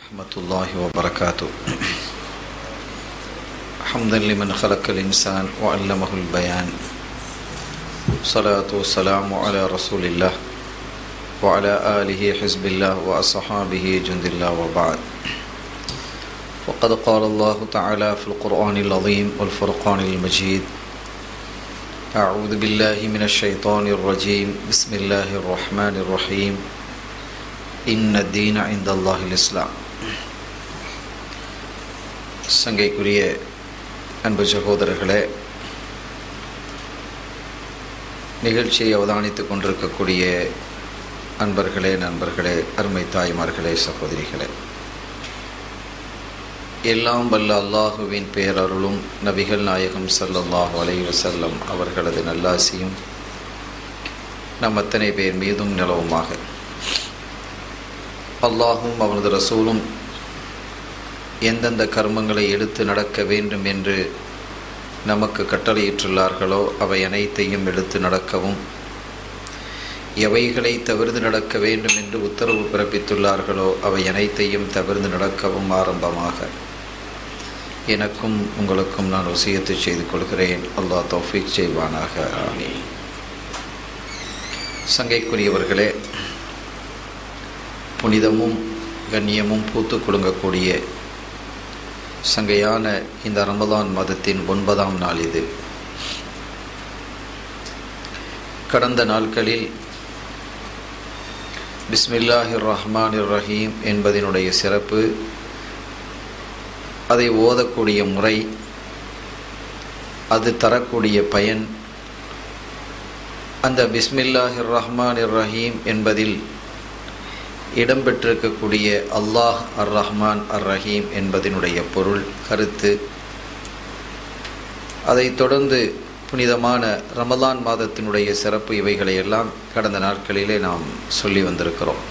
ورحمة الله وبركاته حمدا لمن خلق الإنسان وعلمه البيان صلاة والسلام على رسول الله وعلى آله حزب الله وأصحابه جند الله وبعد وقد قال الله تعالى في القرآن العظيم والفرقان المجيد أعوذ بالله من الشيطان الرجيم بسم الله الرحمن الرحيم إن الدين عند الله الإسلام சங்கைக்குரிய அன்பு சகோதரர்களே நிகழ்ச்சியை அவதானித்துக் கொண்டிருக்கக்கூடிய அன்பர்களே நண்பர்களே அருமை தாய்மார்களே சகோதரிகளே எல்லாம் வல்ல அல்லாஹுவின் பேரருளும் நபிகள் நாயகம் ஸல்லல்லாஹு அலைஹி வஸல்லம் அவர்களது நல்லாசியும் நம் அத்தனை பேர் மீதும் நிலவுமாக அல்லாஹும் அவனது ரசூலும் எந்தெந்த கர்மங்களை எடுத்து நடக்க வேண்டும் என்று நமக்கு கட்டளையிட்டுள்ளார்களோ அவை அனைத்தையும் எடுத்து நடக்கவும் எவைகளை தவிர்த்து நடக்க வேண்டும் என்று உத்தரவு பிறப்பித்துள்ளார்களோ அவை அனைத்தையும் தவிர்த்து நடக்கவும் ஆரம்பமாக எனக்கும் உங்களுக்கும் நான் வசியத்தை செய்து கொள்கிறேன் அல்லாஹ் தௌஃபீக் செய்வானாக ஆமீன் சங்கைக்குரியவர்களே புனிதமும் கண்ணியமும் பூத்து குலுங்கக்கூடிய சங்கையான இந்த ரமதான் மதத்தின் ஒன்பதாம் நாள் இது கடந்த நாட்களில் பிஸ்மில்லாஹிர் ரஹ்மான் ரஹீம் என்பதனுடைய சிறப்பு அதை ஓதக்கூடிய முறை அது தரக்கூடிய பயன் அந்த பிஸ்மில்லாஹிர் ரஹ்மான் ரஹீம் என்பதில் இடம்பெற்றிருக்கக்கூடிய அல்லாஹ் அர் ரஹ்மான் அர் ரஹீம் என்பதனுடைய பொருள் கருத்து அதைத் தொடர்ந்து புனிதமான ரமலான் மாதத்தினுடைய சிறப்பு இவைகளை எல்லாம் கடந்த நாட்களிலே நாம் சொல்லி வந்திருக்கிறோம்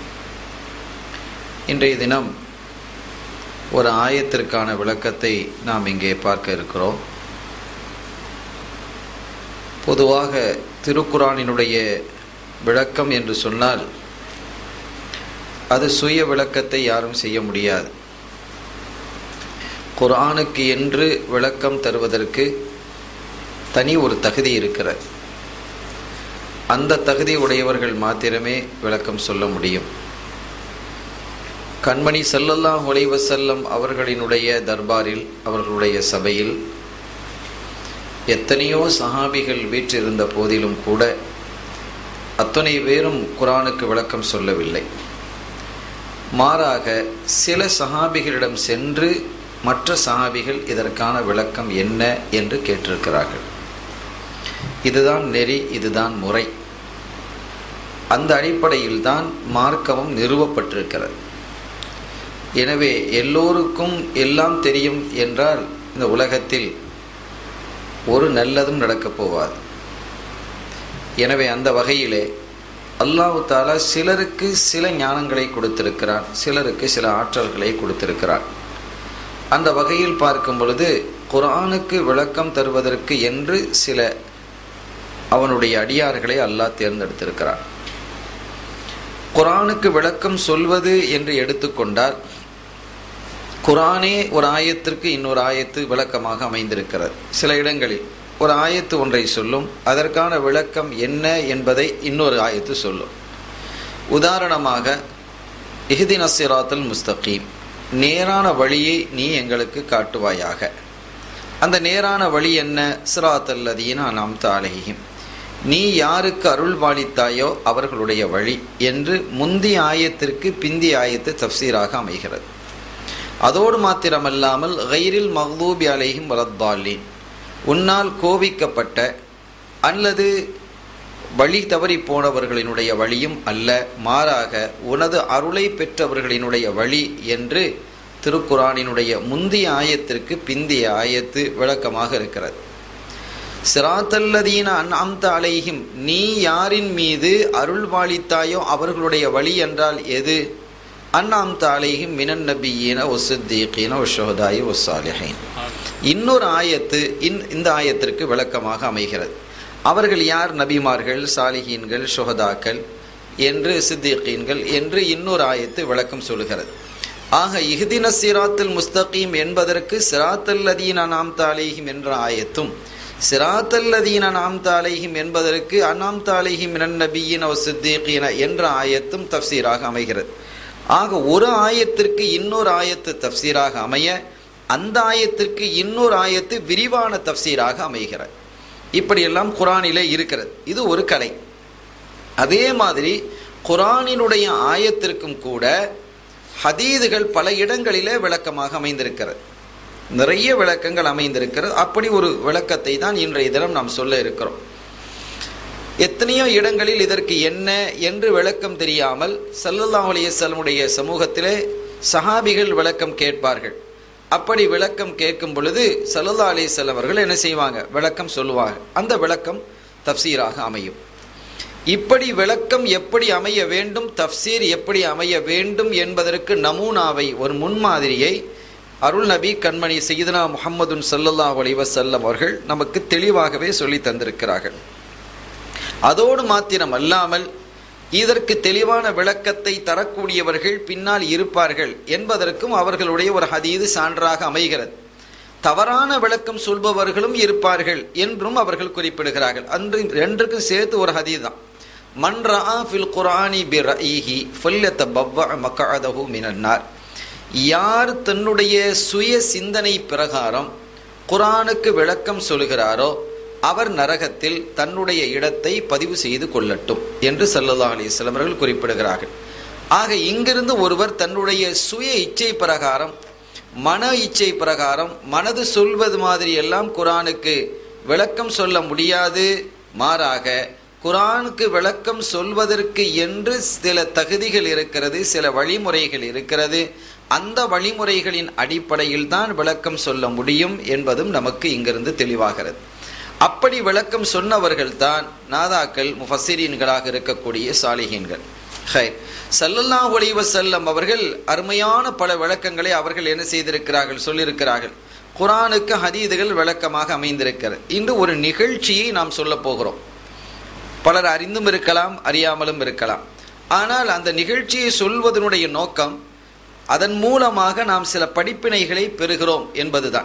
இன்றைய தினம் ஒரு ஆயத்திற்கான விளக்கத்தை நாம் இங்கே பார்க்க இருக்கிறோம் பொதுவாக திருக்குறானினுடைய விளக்கம் என்று சொன்னால் அது சுய விளக்கத்தை யாரும் செய்ய முடியாது குரானுக்கு என்று விளக்கம் தருவதற்கு தனி ஒரு தகுதி இருக்கிறது அந்த தகுதி உடையவர்கள் மாத்திரமே விளக்கம் சொல்ல முடியும் கண்மணி செல்லல்லாம் செல்லம் அவர்களினுடைய தர்பாரில் அவர்களுடைய சபையில் எத்தனையோ சஹாபிகள் வீற்றிருந்த போதிலும் கூட அத்தனை பேரும் குரானுக்கு விளக்கம் சொல்லவில்லை மாறாக சில சஹாபிகளிடம் சென்று மற்ற சஹாபிகள் இதற்கான விளக்கம் என்ன என்று கேட்டிருக்கிறார்கள் இதுதான் நெறி இதுதான் முறை அந்த அடிப்படையில் தான் மார்க்கமும் நிறுவப்பட்டிருக்கிறது எனவே எல்லோருக்கும் எல்லாம் தெரியும் என்றால் இந்த உலகத்தில் ஒரு நல்லதும் நடக்கப் போவாது எனவே அந்த வகையிலே அல்லாஹு தாலா சிலருக்கு சில ஞானங்களை கொடுத்திருக்கிறான் சிலருக்கு சில ஆற்றல்களை கொடுத்திருக்கிறான் அந்த வகையில் பார்க்கும் பொழுது குரானுக்கு விளக்கம் தருவதற்கு என்று சில அவனுடைய அடியார்களை அல்லாஹ் தேர்ந்தெடுத்திருக்கிறான் குரானுக்கு விளக்கம் சொல்வது என்று எடுத்துக்கொண்டால் குரானே ஒரு ஆயத்திற்கு இன்னொரு ஆயத்து விளக்கமாக அமைந்திருக்கிறது சில இடங்களில் ஒரு ஆயத்து ஒன்றை சொல்லும் அதற்கான விளக்கம் என்ன என்பதை இன்னொரு ஆயத்து சொல்லும் உதாரணமாக இஹ்தின் அசிராத்தல் முஸ்தகீம் நேரான வழியை நீ எங்களுக்கு காட்டுவாயாக அந்த நேரான வழி என்ன சிராத்தல் அதீனா நாம் தாலகியும் நீ யாருக்கு அருள் பாலித்தாயோ அவர்களுடைய வழி என்று முந்தி ஆயத்திற்கு பிந்தி ஆயத்து தப்சீராக அமைகிறது அதோடு மாத்திரமல்லாமல் கைரில் மஹ்தூபி அலைஹிம் வலத்தாலின் உன்னால் கோபிக்கப்பட்ட அல்லது வழி தவறி போனவர்களினுடைய வழியும் அல்ல மாறாக உனது அருளை பெற்றவர்களினுடைய வழி என்று திருக்குறானினுடைய முந்தைய ஆயத்திற்கு பிந்திய ஆயத்து விளக்கமாக இருக்கிறது சிராத்தல்லதீன அன் அம்த அலைஹிம் நீ யாரின் மீது அருள் பாலித்தாயோ அவர்களுடைய வழி என்றால் எது அன்னாம்த அலைஹிம் மினன் நபியீன ஒசுத்தீகீன ஒஷோதாயி ஒசாலிஹைன் இன்னொரு ஆயத்து இன் இந்த ஆயத்திற்கு விளக்கமாக அமைகிறது அவர்கள் யார் நபிமார்கள் சாலிஹீன்கள் ஷுஹதாக்கள் என்று சித்திகீன்கள் என்று இன்னொரு ஆயத்து விளக்கம் சொல்கிறது ஆக இஹ்தின சிராத்துல் முஸ்தகீம் என்பதற்கு சிராத்தல்லதீன நாம் தாலேஹிம் என்ற ஆயத்தும் சிராத்தல்லதீன நாம் தாலேஹிம் என்பதற்கு அனாம் தாலேஹிம் மினன் நபியின் அவ சித்தீகீன என்ற ஆயத்தும் தப்சீராக அமைகிறது ஆக ஒரு ஆயத்திற்கு இன்னொரு ஆயத்து தப்சீராக அமைய அந்த ஆயத்திற்கு இன்னொரு ஆயத்து விரிவான தப்சீராக அமைகிறது இப்படியெல்லாம் குரானிலே இருக்கிறது இது ஒரு கலை அதே மாதிரி குரானினுடைய ஆயத்திற்கும் கூட ஹதீதுகள் பல இடங்களிலே விளக்கமாக அமைந்திருக்கிறது நிறைய விளக்கங்கள் அமைந்திருக்கிறது அப்படி ஒரு விளக்கத்தை தான் இன்றைய தினம் நாம் சொல்ல இருக்கிறோம் எத்தனையோ இடங்களில் இதற்கு என்ன என்று விளக்கம் தெரியாமல் சல்லல்லாஹ் அலையசல்லமுடைய சமூகத்திலே சஹாபிகள் விளக்கம் கேட்பார்கள் அப்படி விளக்கம் கேட்கும் பொழுது சல்லல்லா அலிசல்லம் அவர்கள் என்ன செய்வாங்க விளக்கம் சொல்லுவாங்க அந்த விளக்கம் தப்சீராக அமையும் இப்படி விளக்கம் எப்படி அமைய வேண்டும் தப்சீர் எப்படி அமைய வேண்டும் என்பதற்கு நமூனாவை ஒரு முன்மாதிரியை அருள் நபி கண்மணி சையதுனா முகமதுன் சல்லல்லாஹ் அலைவசல்லம் அவர்கள் நமக்கு தெளிவாகவே சொல்லி தந்திருக்கிறார்கள் அதோடு மாத்திரம் அல்லாமல் இதற்கு தெளிவான விளக்கத்தை தரக்கூடியவர்கள் பின்னால் இருப்பார்கள் என்பதற்கும் அவர்களுடைய ஒரு ஹதீது சான்றாக அமைகிறது தவறான விளக்கம் சொல்பவர்களும் இருப்பார்கள் என்றும் அவர்கள் குறிப்பிடுகிறார்கள் அன்று ரெண்டுக்கும் சேர்த்து ஒரு ஹதீது தான் மன் ரஆ ஃபில் குர்ஆனி பி ரஈஹி ஃபல்யதபவ்வ மக்அதஹு மினன்னார் யார் தன்னுடைய சுய சிந்தனை பிரகாரம் குர்ஆனுக்கு விளக்கம் சொல்கிறாரோ அவர் நரகத்தில் தன்னுடைய இடத்தை பதிவு செய்து கொள்ளட்டும் என்று சல்லல்லாஹ் அலிஸ்லாம் அவர்கள் குறிப்பிடுகிறார்கள் ஆக இங்கிருந்து ஒருவர் தன்னுடைய சுய இச்சை பிரகாரம் மன இச்சை பிரகாரம் மனது சொல்வது மாதிரி எல்லாம் குரானுக்கு விளக்கம் சொல்ல முடியாது மாறாக குரானுக்கு விளக்கம் சொல்வதற்கு என்று சில தகுதிகள் இருக்கிறது சில வழிமுறைகள் இருக்கிறது அந்த வழிமுறைகளின் அடிப்படையில் தான் விளக்கம் சொல்ல முடியும் என்பதும் நமக்கு இங்கிருந்து தெளிவாகிறது அப்படி விளக்கம் சொன்னவர்கள் தான் நாதாக்கள் முஃபசிரீன்களாக இருக்கக்கூடிய சாலிஹீன்கள் ஹை சல்லல்லாஹு அலைஹி வஸல்லம் அவர்கள் அருமையான பல விளக்கங்களை அவர்கள் என்ன செய்திருக்கிறார்கள் சொல்லியிருக்கிறார்கள் குரானுக்கு ஹதீதுகள் விளக்கமாக அமைந்திருக்கிறது இன்று ஒரு நிகழ்ச்சியை நாம் சொல்ல போகிறோம் பலர் அறிந்தும் இருக்கலாம் அறியாமலும் இருக்கலாம் ஆனால் அந்த நிகழ்ச்சியை சொல்வதனுடைய நோக்கம் அதன் மூலமாக நாம் சில படிப்பினைகளை பெறுகிறோம் என்பதுதான்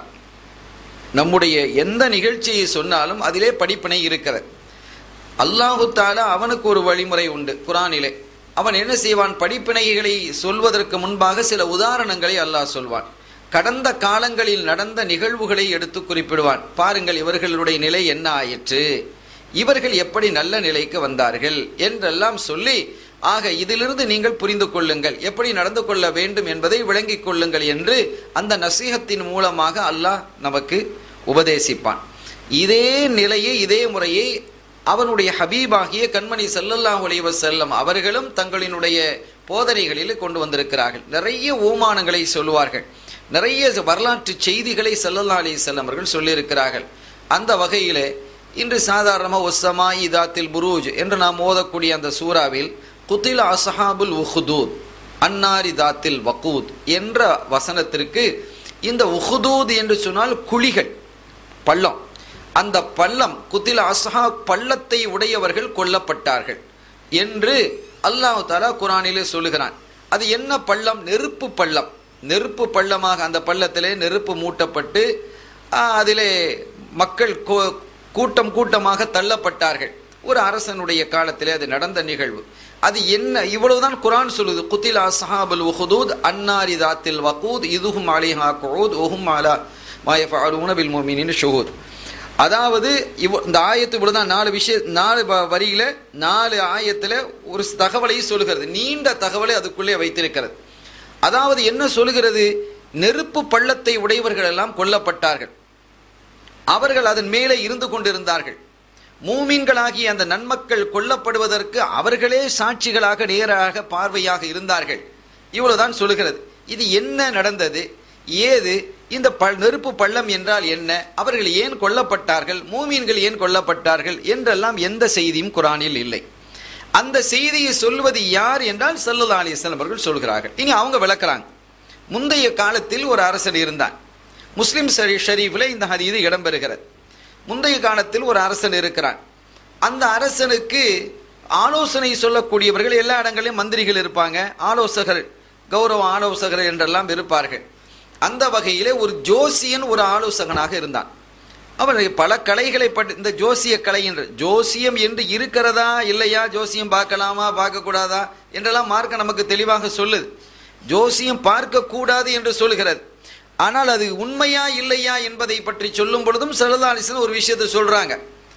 நம்முடைய எந்த நிகழ்ச்சியை சொன்னாலும் அதிலே படிப்பினை இருக்கிறது அல்லாஹு தாலா அவனுக்கு ஒரு வழிமுறை உண்டு குரானிலே அவன் என்ன செய்வான் படிப்பினைகளை சொல்வதற்கு முன்பாக சில உதாரணங்களை அல்லாஹ் சொல்வான் கடந்த காலங்களில் நடந்த நிகழ்வுகளை எடுத்து குறிப்பிடுவான் பாருங்கள் இவர்களுடைய நிலை என்ன ஆயிற்று இவர்கள் எப்படி நல்ல நிலைக்கு வந்தார்கள் என்றெல்லாம் சொல்லி ஆக இதிலிருந்து நீங்கள் புரிந்து கொள்ளுங்கள் எப்படி நடந்து கொள்ள வேண்டும் என்பதை விளங்கிக் கொள்ளுங்கள் என்று அந்த நசீகத்தின் மூலமாக அல்லாஹ் நமக்கு உபதேசிப்பான் இதே நிலையை இதே முறையை அவனுடைய ஹபீபாகிய கண்மணி சல்லல்லாஹ் உலைவ செல்லம் அவர்களும் தங்களினுடைய போதனைகளில் கொண்டு வந்திருக்கிறார்கள் நிறைய ஓமானங்களை சொல்லுவார்கள் நிறைய வரலாற்று செய்திகளை சல்லல்லா அலி செல்லம் அவர்கள் சொல்லியிருக்கிறார்கள் அந்த வகையிலே இன்று சாதாரணமாக ஒசமா இதாத்தில் புரூஜ் என்று நாம் ஓதக்கூடிய அந்த சூறாவில் குத்தில் அசஹாபுல் உஹுதூத் அன்னாரி தாத்தில் வக்கூத் என்ற வசனத்திற்கு இந்த உஹுதூத் என்று சொன்னால் குழிகள் பள்ளம் அந்த பள்ளம் குத்தில் அசஹா பள்ளத்தை உடையவர்கள் கொல்லப்பட்டார்கள் என்று அல்லாஹு தாலா குரானிலே சொல்லுகிறான் அது என்ன பள்ளம் நெருப்பு பள்ளம் நெருப்பு பள்ளமாக அந்த பள்ளத்திலே நெருப்பு மூட்டப்பட்டு அதிலே மக்கள் கூட்டம் கூட்டமாக தள்ளப்பட்டார்கள் ஒரு அரசனுடைய காலத்திலே அது நடந்த நிகழ்வு அது என்ன இவ்வளவுதான் குரான் சொல்லுது குத்தில் அசஹாபுல் உஹுதூத் அன்னாரி தாத்தில் வகூத் இதுஹும் அலிஹா குஊத் ஒஹும் அலா மாயஃபஅலூன பில் முஃமினின் ஷுஹூத் அதாவது இவ் இந்த ஆயத்து இவ்வளவுதான் நாலு விஷய நாலு வரியில நாலு ஆயத்துல ஒரு தகவலை சொல்லுகிறது நீண்ட தகவலை அதுக்குள்ளே வைத்திருக்கிறது அதாவது என்ன சொல்லுகிறது நெருப்பு பள்ளத்தை உடையவர்கள் எல்லாம் கொல்லப்பட்டார்கள் அவர்கள் அதன் மேலே இருந்து கொண்டிருந்தார்கள் மூமீன்களாகிய அந்த நன்மக்கள் கொல்லப்படுவதற்கு அவர்களே சாட்சிகளாக நேராக பார்வையாக இருந்தார்கள் இவ்வளவுதான் சொல்லுகிறது இது என்ன நடந்தது ஏது இந்த ப நெருப்பு பள்ளம் என்றால் என்ன அவர்கள் ஏன் கொல்லப்பட்டார்கள் மூமீன்கள் ஏன் கொல்லப்பட்டார்கள் என்றெல்லாம் எந்த செய்தியும் குரானில் இல்லை அந்த செய்தியை சொல்வது யார் என்றால் சல்லுல்லா அலிஸ்லாம் அவர்கள் சொல்கிறார்கள் இனி அவங்க விளக்குறாங்க முந்தைய காலத்தில் ஒரு அரசன் இருந்தான் முஸ்லிம் ஷரீஃபில் இந்த ஹதீது இடம்பெறுகிறது முந்தைய காலத்தில் ஒரு அரசன் இருக்கிறான் அந்த அரசனுக்கு ஆலோசனை சொல்லக்கூடியவர்கள் எல்லா இடங்களிலும் மந்திரிகள் இருப்பாங்க ஆலோசகர் கௌரவ ஆலோசகர் என்றெல்லாம் இருப்பார்கள் அந்த வகையிலே ஒரு ஜோசியன் ஒரு ஆலோசகனாக இருந்தான் அவன் பல கலைகளை பற்றி இந்த ஜோசிய கலை என்று ஜோசியம் என்று இருக்கிறதா இல்லையா ஜோசியம் பார்க்கலாமா பார்க்கக்கூடாதா என்றெல்லாம் மார்க்க நமக்கு தெளிவாக சொல்லுது ஜோசியம் பார்க்கக்கூடாது என்று சொல்கிறது ஆனால் அது உண்மையா இல்லையா என்பதை பற்றி சொல்லும் பொழுதும் சரதாலிசன் ஒரு விஷயத்தை சொல்றாங்க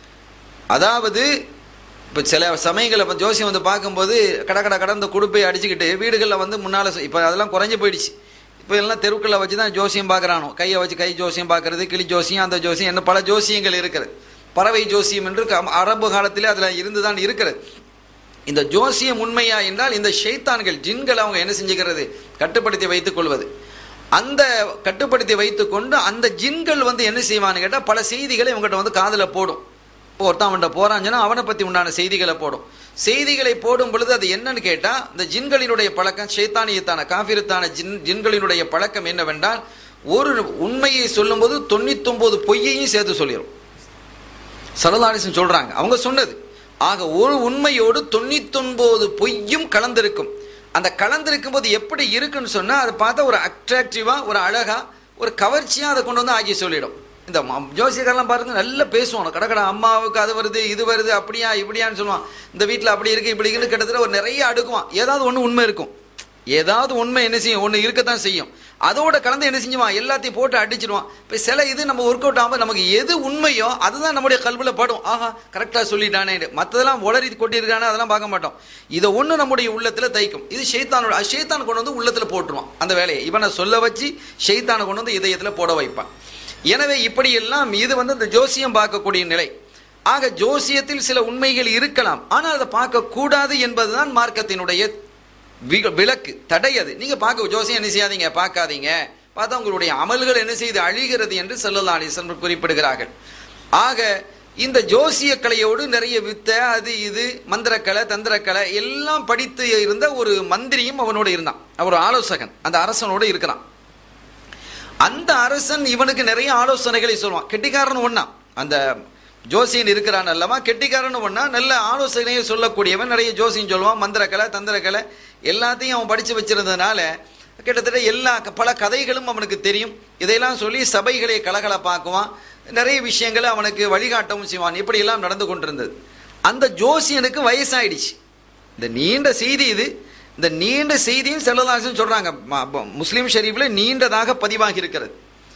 அதாவது இப்போ சில சமயங்களில் இப்போ ஜோசியம் வந்து பார்க்கும்போது கட கட கடந்த குடுப்பை அடிச்சுக்கிட்டு வீடுகளில் வந்து முன்னால் இப்போ அதெல்லாம் குறைஞ்சு போயிடுச்சு இப்போ எல்லாம் தெருக்களில் வச்சு தான் ஜோசியம் பார்க்குறானோ கையை வச்சு கை ஜோசியம் பார்க்கறது கிளி ஜோசியம் அந்த ஜோசியம் என்ன பல ஜோசியங்கள் இருக்கிறது பறவை ஜோசியம் என்று க- அரபு காலத்திலே அதில் இருந்து தான் இருக்கிறது இந்த ஜோசியம் உண்மையா என்றால் இந்த ஷைத்தான்கள் ஜின்கள் அவங்க என்ன செஞ்சுக்கிறது கட்டுப்படுத்தி வைத்துக் கொள்வது அந்த கட்டுப்படுத்தி வைத்துக்கொண்டு அந்த ஜின்கள் வந்து என்ன செய்வான்னு கேட்டால் பல செய்திகளை இவங்ககிட்ட வந்து காதில் போடும் இப்போ ஒருத்தன் அவன்கிட்ட போறான்னு சொன்னா அவனை பற்றி உண்டான செய்திகளை போடும் செய்திகளை போடும் பொழுது அது என்னன்னு கேட்டால் இந்த ஜின்களினுடைய பழக்கம் ஷைத்தானியத்தான காஃபிரத்தான ஜின் ஜின்களினுடைய பழக்கம் என்னவென்றால் ஒரு உண்மையை சொல்லும்போது தொண்ணூத்தொன்பது பொய்யையும் சேர்த்து சொல்லிடும் சரதாரிசன் சொல்றாங்க அவங்க சொன்னது ஆக ஒரு உண்மையோடு தொண்ணூத்தொன்பது பொய்யும் கலந்திருக்கும் அந்த கலந்திருக்கும் போது எப்படி இருக்குன்னு சொன்னா அதை பார்த்தா ஒரு அட்ராக்டிவா ஒரு அழகா ஒரு கவர்ச்சியா அதை கொண்டு வந்து ஆக்கி சொல்லிடும் இந்த ம- ஜோசியக்காரெல்லாம் பாருங்க நல்லா பேசுவான் கடக்கடா அம்மாவுக்கு அது வருது இது வருது அப்படியா இப்படியான்னு சொல்லுவான் இந்த வீட்டில் அப்படி இருக்கு இப்படி இருக்குன்னு கிட்டத்தட்ட ஒரு நிறைய அடுக்குவான் ஏதாவது ஒன்று உண்மை இருக்கும் ஏதாவது உண்மை என்ன செய்யும் ஒன்று இருக்கத்தான் செய்யும் அதோட கலந்து என்ன செஞ்சுவான் எல்லாத்தையும் போட்டு அடிச்சிடுவான் இப்போ சில இது நம்ம ஒர்க் அவுட் ஆகாமல் நமக்கு எது உண்மையோ அதுதான் நம்முடைய கல்வியில் படும் ஆஹா கரெக்டாக சொல்லிட்டானே மற்றதெல்லாம் உளறி கொட்டியிருக்கானே அதெல்லாம் பார்க்க மாட்டோம் இதை ஒன்று நம்முடைய உள்ளத்தில் தைக்கும் இது ஷைத்தானோட ஷைத்தான் கொண்டு வந்து உள்ளத்தில் போட்டுருவான் அந்த வேலையை இவனை சொல்ல வச்சு ஷைத்தானை கொண்டு வந்து இதயத்தில் போட வைப்பான் எனவே இப்படியெல்லாம் இது வந்து இந்த ஜோசியம் பார்க்கக்கூடிய நிலை ஆக ஜோசியத்தில் சில உண்மைகள் இருக்கலாம் ஆனால் அதை பார்க்கக்கூடாது என்பதுதான் மார்க்கத்தினுடைய வி- விளக்கு தடை அது நீங்க பார்க்க ஜோசியம் என்ன செய்யாதீங்க பார்க்காதீங்க பார்த்தா உங்களுடைய அமல்கள் என்ன செய்து அழிகிறது என்று செல்லல்லா அலிசன் குறிப்பிடுகிறார்கள் ஆக இந்த ஜோசிய கலையோடு நிறைய வித்தை அது இது மந்திரக்கலை தந்திரக்கலை எல்லாம் படித்து இருந்த ஒரு மந்திரியும் அவனோடு இருந்தான் அவர் ஆலோசகன் அந்த அரசனோடு இருக்கிறான் அந்த அரசன் இவனுக்கு நிறைய ஆலோசனைகளை சொல்லுவான் கெட்டிக்காரன் ஒண்ணா அந்த ஜோசியன் இருக்கிறான் அல்லவா கெட்டிக்காரன் ஒண்ணா நல்ல ஆலோசனையை சொல்லக்கூடியவன் நிறைய ஜோசியம் சொல்லுவான் மந்திரக்கலை தந்திரக்கலை எல்லாத்தையும் அவன் படிச்சு வச்சிருந்ததுனால கிட்டத்தட்ட எல்லா பல கதைகளும் அவனுக்கு தெரியும் இதையெல்லாம் சொல்லி சபைகளை கலகலப்பாக்குவான் நிறைய விஷயங்களை அவனுக்கு வழிகாட்டவும் செய்வான் இப்படியெல்லாம் நடந்து கொண்டிருந்தது அந்த ஜோசியனுக்கு வயசாயிடுச்சு இந்த நீண்ட செய்தி இது இந்த நீண்ட செய்தியும் செல்லதாசன் சொல்றாங்க ம- ப- முஸ்லிம் ஷெரீஃப்ல நீண்டதாக பதிவாகி இருக்கிறது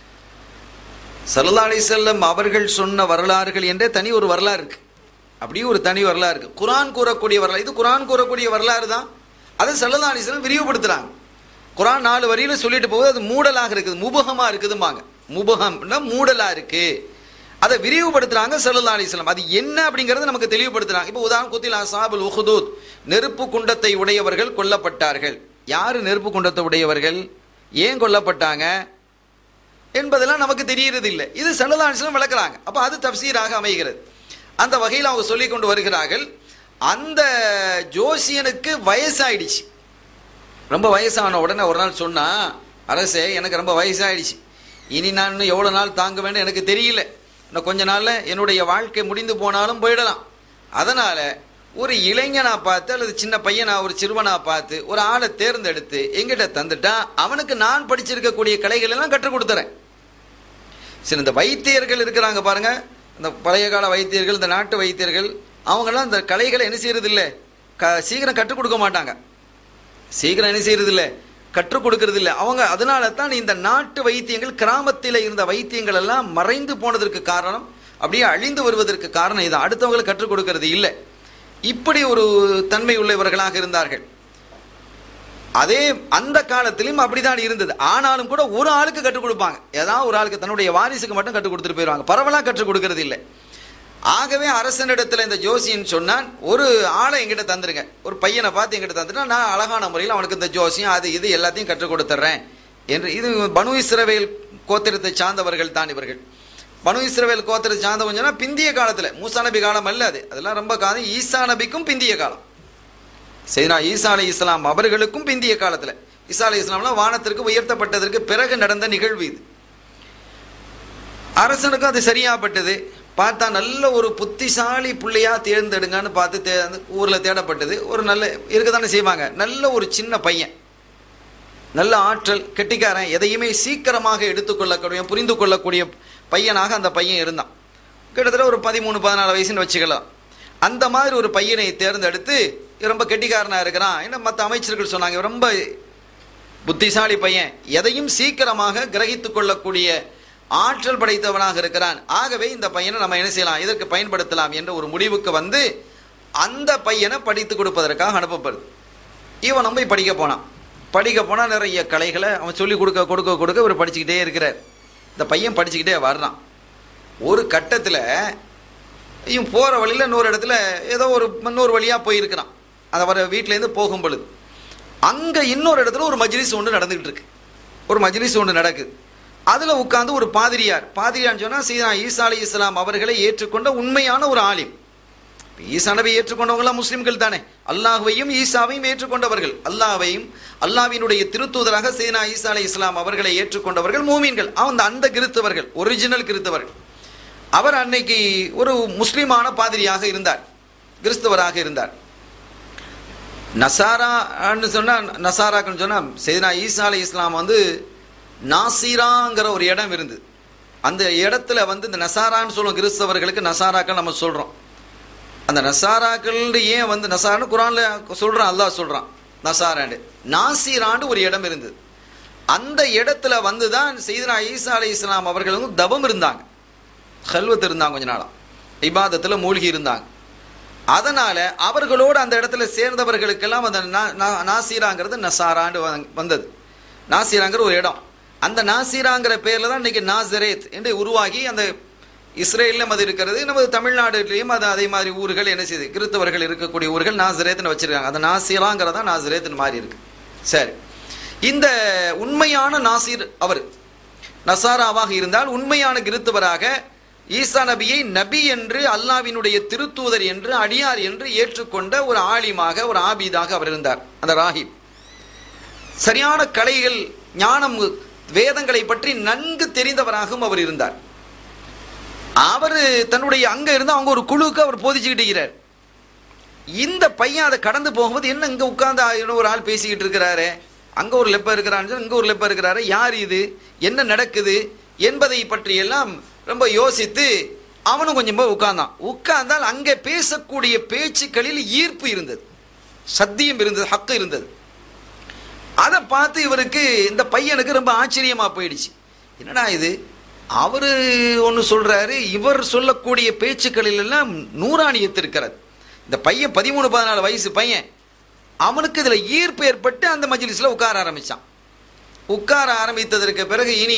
சல்லா செல்லம் அவர்கள் சொன்ன வரலாறுகள் என்றே தனி ஒரு வரலாறு இருக்கு அப்படியே ஒரு தனி வரலாறு இருக்கு குரான் கூறக்கூடிய வரலாறு இது குரான் கூறக்கூடிய வரலாறு தான் அதை சல்லா செல்லம் விரிவுபடுத்துறாங்க குரான் நாலு வரியில சொல்லிட்டு போகுது அது மூடலாக இருக்குது முபகமா இருக்குதும்பாங்க முபகம்னா மூடலா இருக்கு அதை விரிவுபடுத்துறாங்க சல்லா அலிஸ்லாம் அது என்ன அப்படிங்கறத நமக்கு தெளிவுபடுத்துறாங்க இப்போ உதாரணம் குத்தில் அசாபுல் உஹுதூத் நெருப்பு குண்டத்தை உடையவர்கள் கொல்லப்பட்டார்கள் யாரு நெருப்பு குண்டத்தை உடையவர்கள் ஏன் கொல்லப்பட்டாங்க என்பதெல்லாம் நமக்கு தெரியறது இல்லை இது சல்லா அலிஸ்லாம் விளக்குறாங்க அப்போ அது தப்சீராக அமைகிறது அந்த வகையில் அவங்க சொல்லி கொண்டு வருகிறார்கள் அந்த ஜோசியனுக்கு வயசாயிடுச்சு ரொம்ப வயசான உடனே ஒரு நாள் சொன்னா அரசே எனக்கு ரொம்ப வயசாயிடுச்சு இனி நான் இன்னும் எவ்வளோ நாள் தாங்க வேண்டும் எனக்கு தெரியல இன்னும் கொஞ்ச நாளில் என்னுடைய வாழ்க்கை முடிந்து போனாலும் போயிடலாம் அதனால ஒரு இளைஞனா பார்த்து அல்லது சின்ன பையனா ஒரு சிறுவனா பார்த்து ஒரு ஆளை தேர்ந்தெடுத்து எங்கிட்ட தந்துட்டா அவனுக்கு நான் படிச்சிருக்கக்கூடிய கலைகள் எல்லாம் கற்றுக் கொடுத்துறேன் சரி இந்த வைத்தியர்கள் இருக்கிறாங்க பாருங்க இந்த பழைய கால வைத்தியர்கள் இந்த நாட்டு வைத்தியர்கள் அவங்கெல்லாம் இந்த கலைகளை என்ன செய்யறது இல்லை க சீக்கிரம் கற்றுக் கொடுக்க மாட்டாங்க சீக்கிரம் என்ன செய்யறது இல்லை கற்றுக் கொடுக்கறது இல்லை அவங்க அதனால தான் இந்த நாட்டு வைத்தியங்கள் கிராமத்தில் இருந்த வைத்தியங்கள் எல்லாம் மறைந்து போனதற்கு காரணம் அப்படியே அழிந்து வருவதற்கு காரணம் இது அடுத்தவங்களுக்கு கற்றுக் கொடுக்கறது இல்லை இப்படி ஒரு தன்மை உள்ளவர்களாக இருந்தார்கள் அதே அந்த காலத்திலும் அப்படிதான் இருந்தது ஆனாலும் கூட ஒரு ஆளுக்கு கற்றுக் கொடுப்பாங்க ஏதாவது ஒரு ஆளுக்கு தன்னுடைய வாரிசுக்கு மட்டும் கற்றுக் கொடுத்துட்டு போயிடுவாங்க பரவலா கற்றுக் கொடுக்கறது இல்லை ஆகவே அரசனிடத்துல இந்த ஜோசியன் சொன்னான் ஒரு ஆளை எங்கிட்ட தந்துருங்க ஒரு பையனை பார்த்து எங்கிட்ட தந்துட்டா நான் அழகான முறையில் அவனுக்கு இந்த ஜோசியம் அது இது எல்லாத்தையும் கற்றுக் கொடுத்துட்றேன் என்று இது பனு இஸ்ரவேல் கோத்திரத்தை சார்ந்தவர்கள் தான் இவர்கள் பனு இஸ்ரவேல் கோத்திரத்தை சார்ந்தவங்க சொன்னா பிந்திய காலத்துல மூசா நபி காலம் அல்ல அது அதெல்லாம் ரொம்ப காலம் ஈசா நபிக்கும் பிந்திய காலம் செய்தா ஈசா அலி இஸ்லாம் அவர்களுக்கும் பிந்திய காலத்துல ஈசா அலி இஸ்லாம்லாம் வானத்திற்கு உயர்த்தப்பட்டதற்கு பிறகு நடந்த நிகழ்வு இது அரசனுக்கும் அது சரியாப்பட்டது பார்த்தா நல்ல ஒரு புத்திசாலி பிள்ளையா தேர்ந்தெடுங்கன்னு பார்த்து தே ஊர்ல தேடப்பட்டது ஒரு நல்ல இருக்க தானே செய்வாங்க நல்ல ஒரு சின்ன பையன் நல்ல ஆற்றல் கெட்டிக்காரன் எதையுமே சீக்கிரமாக எடுத்துக்கொள்ளக்கூடிய புரிந்து கொள்ளக்கூடிய பையனாக அந்த பையன் இருந்தான் கிட்டத்தட்ட ஒரு பதிமூணு பதினாலு வயசுன்னு வச்சுக்கலாம் அந்த மாதிரி ஒரு பையனை தேர்ந்தெடுத்து ரொம்ப கெட்டிக்காரனா இருக்கிறான் என்ன மற்ற அமைச்சர்கள் சொன்னாங்க இவன் ரொம்ப புத்திசாலி பையன் எதையும் சீக்கிரமாக கிரகித்துக் கொள்ளக்கூடிய ஆற்றல் படைத்தவனாக இருக்கிறான் ஆகவே இந்த பையனை நம்ம என்ன செய்யலாம் இதற்கு பயன்படுத்தலாம் என்ற ஒரு முடிவுக்கு வந்து அந்த பையனை படித்து கொடுப்பதற்காக அனுப்பப்படுது இவன் நம்ம படிக்க போனான் படிக்க போனால் நிறைய கலைகளை அவன் சொல்லி கொடுக்க கொடுக்க கொடுக்க இவர் படிச்சுக்கிட்டே இருக்கிறார் இந்த பையன் படிச்சுக்கிட்டே வர்றான் ஒரு கட்டத்தில் இவன் போகிற வழியில் இன்னொரு இடத்துல ஏதோ ஒரு இன்னொரு வழியாக போயிருக்கிறான் அதை வர வீட்டிலேருந்து போகும் பொழுது அங்கே இன்னொரு இடத்துல ஒரு மஜ்லிஸ் ஒன்று நடந்துகிட்டு இருக்கு ஒரு மஜ்லிஸ் ஒன்று நடக்குது அதில் உட்காந்து ஒரு பாதிரியார் பாதிரியான்னு சொன்னால் சீதா ஈசா அலி இஸ்லாம் அவர்களை ஏற்றுக்கொண்ட உண்மையான ஒரு ஆலிம் ஈசா நபி ஏற்றுக்கொண்டவங்களாம் முஸ்லிம்கள் தானே அல்லாஹுவையும் ஈசாவையும் ஏற்றுக்கொண்டவர்கள் அல்லாஹ்வையும் அல்லாஹ்வினுடைய திருத்தூதராக சீனா ஈசா அலி இஸ்லாம் அவர்களை ஏற்றுக்கொண்டவர்கள் மூமீன்கள் அவன் அந்த கிறித்தவர்கள் ஒரிஜினல் கிறித்தவர்கள் அவர் அன்னைக்கு ஒரு முஸ்லிமான பாதிரியாக இருந்தார் கிறிஸ்தவராக இருந்தார் நசாரான்னு சொன்னால் நசாராக்குன்னு சொன்னால் செய்தினா ஈசா அலி இஸ்லாம் வந்து நாசிராங்கிற ஒரு இடம் இருந்தது அந்த இடத்துல வந்து இந்த நசாரான்னு சொல்லுவோம் கிறிஸ்தவர்களுக்கு நசாராக்கள் நம்ம சொல்கிறோம் அந்த நசாராக்கள் ஏன் வந்து நசாரான்னு குரானில் சொல்கிறான் அல்லாஹ் சொல்கிறான் நசாராண்டு நாசிராண்டு ஒரு இடம் இருந்தது அந்த இடத்துல வந்து தான் செய்தினா ஈசா அலி இஸ்லாம் அவர்கள் வந்து தவம் இருந்தாங்க கல்வத்து இருந்தாங்க கொஞ்ச நாளாக இபாதத்தில் மூழ்கி இருந்தாங்க அதனால அவர்களோடு அந்த இடத்துல சேர்ந்தவர்களுக்கெல்லாம் அந்த நா- நா- நாசீராங்கிறது நசாராண்டு வ- வந்தது நாசீராங்கிற ஒரு இடம் அந்த நாசீராங்கிற பேர்ல தான் இன்னைக்கு நாசரேத் என்று உருவாகி அந்த இஸ்ரேலிலும் அது இருக்கிறது நமது தமிழ்நாடுலையும் அது அதே மாதிரி ஊர்கள் என்ன செய்யுது கிறிஸ்தவர்கள் இருக்கக்கூடிய ஊர்கள் நாசரேத்னு வச்சிருக்காங்க அந்த நாசீராங்கிறதா நாசரேத்னு மாறி இருக்கு சரி இந்த உண்மையான நாசீர் அவர் நசாராவாக இருந்தால் உண்மையான கிறிஸ்தவராக ஈசா நபியை நபி என்று அல்லாவினுடைய திருத்தூதர் என்று அடியார் என்று ஏற்றுக்கொண்ட ஒரு ஆலிமாக ஒரு ஆபீதாக அவர் இருந்தார் அந்த ராஹிப் சரியான கலைகள் ஞானம் வேதங்களை பற்றி நன்கு தெரிந்தவராகவும் அவர் இருந்தார் அவர் தன்னுடைய அங்க இருந்து அவங்க ஒரு குழுவுக்கு அவர் போதிச்சுக்கிட்டு இருக்கிறார் இந்த பையன் அதை கடந்து போகும்போது என்ன இங்க உட்கார்ந்து ஒரு ஆள் பேசிக்கிட்டு இருக்கிறாரு அங்க ஒரு லெப்ப இருக்கிறான்னு சொல்லி இங்க ஒரு லெப்ப இருக்கிறாரு யார் இது என்ன நடக்குது என்பதை பற்றி எல்லாம் ரொம்ப யோசித்து அவனும் கொஞ்சம் போய் உட்கார்ந்தான் உட்கார்ந்தால் அங்கே பேசக்கூடிய பேச்சுக்களில் ஈர்ப்பு இருந்தது சத்தியம் இருந்தது ஹக்கு இருந்தது அதை பார்த்து இவருக்கு இந்த பையனுக்கு ரொம்ப ஆச்சரியமா போயிடுச்சு என்னடா இது அவரு ஒன்று சொல்றாரு இவர் சொல்லக்கூடிய பேச்சுக்களில் எல்லாம் நூறாணியத்து இருக்கிறது இந்த பையன் பதிமூணு பதினாலு வயசு பையன் அவனுக்கு இதுல ஈர்ப்பு ஏற்பட்டு அந்த மஜ்லிஸ்ல உட்கார ஆரம்பிச்சான் உட்கார ஆரம்பித்ததற்கு பிறகு இனி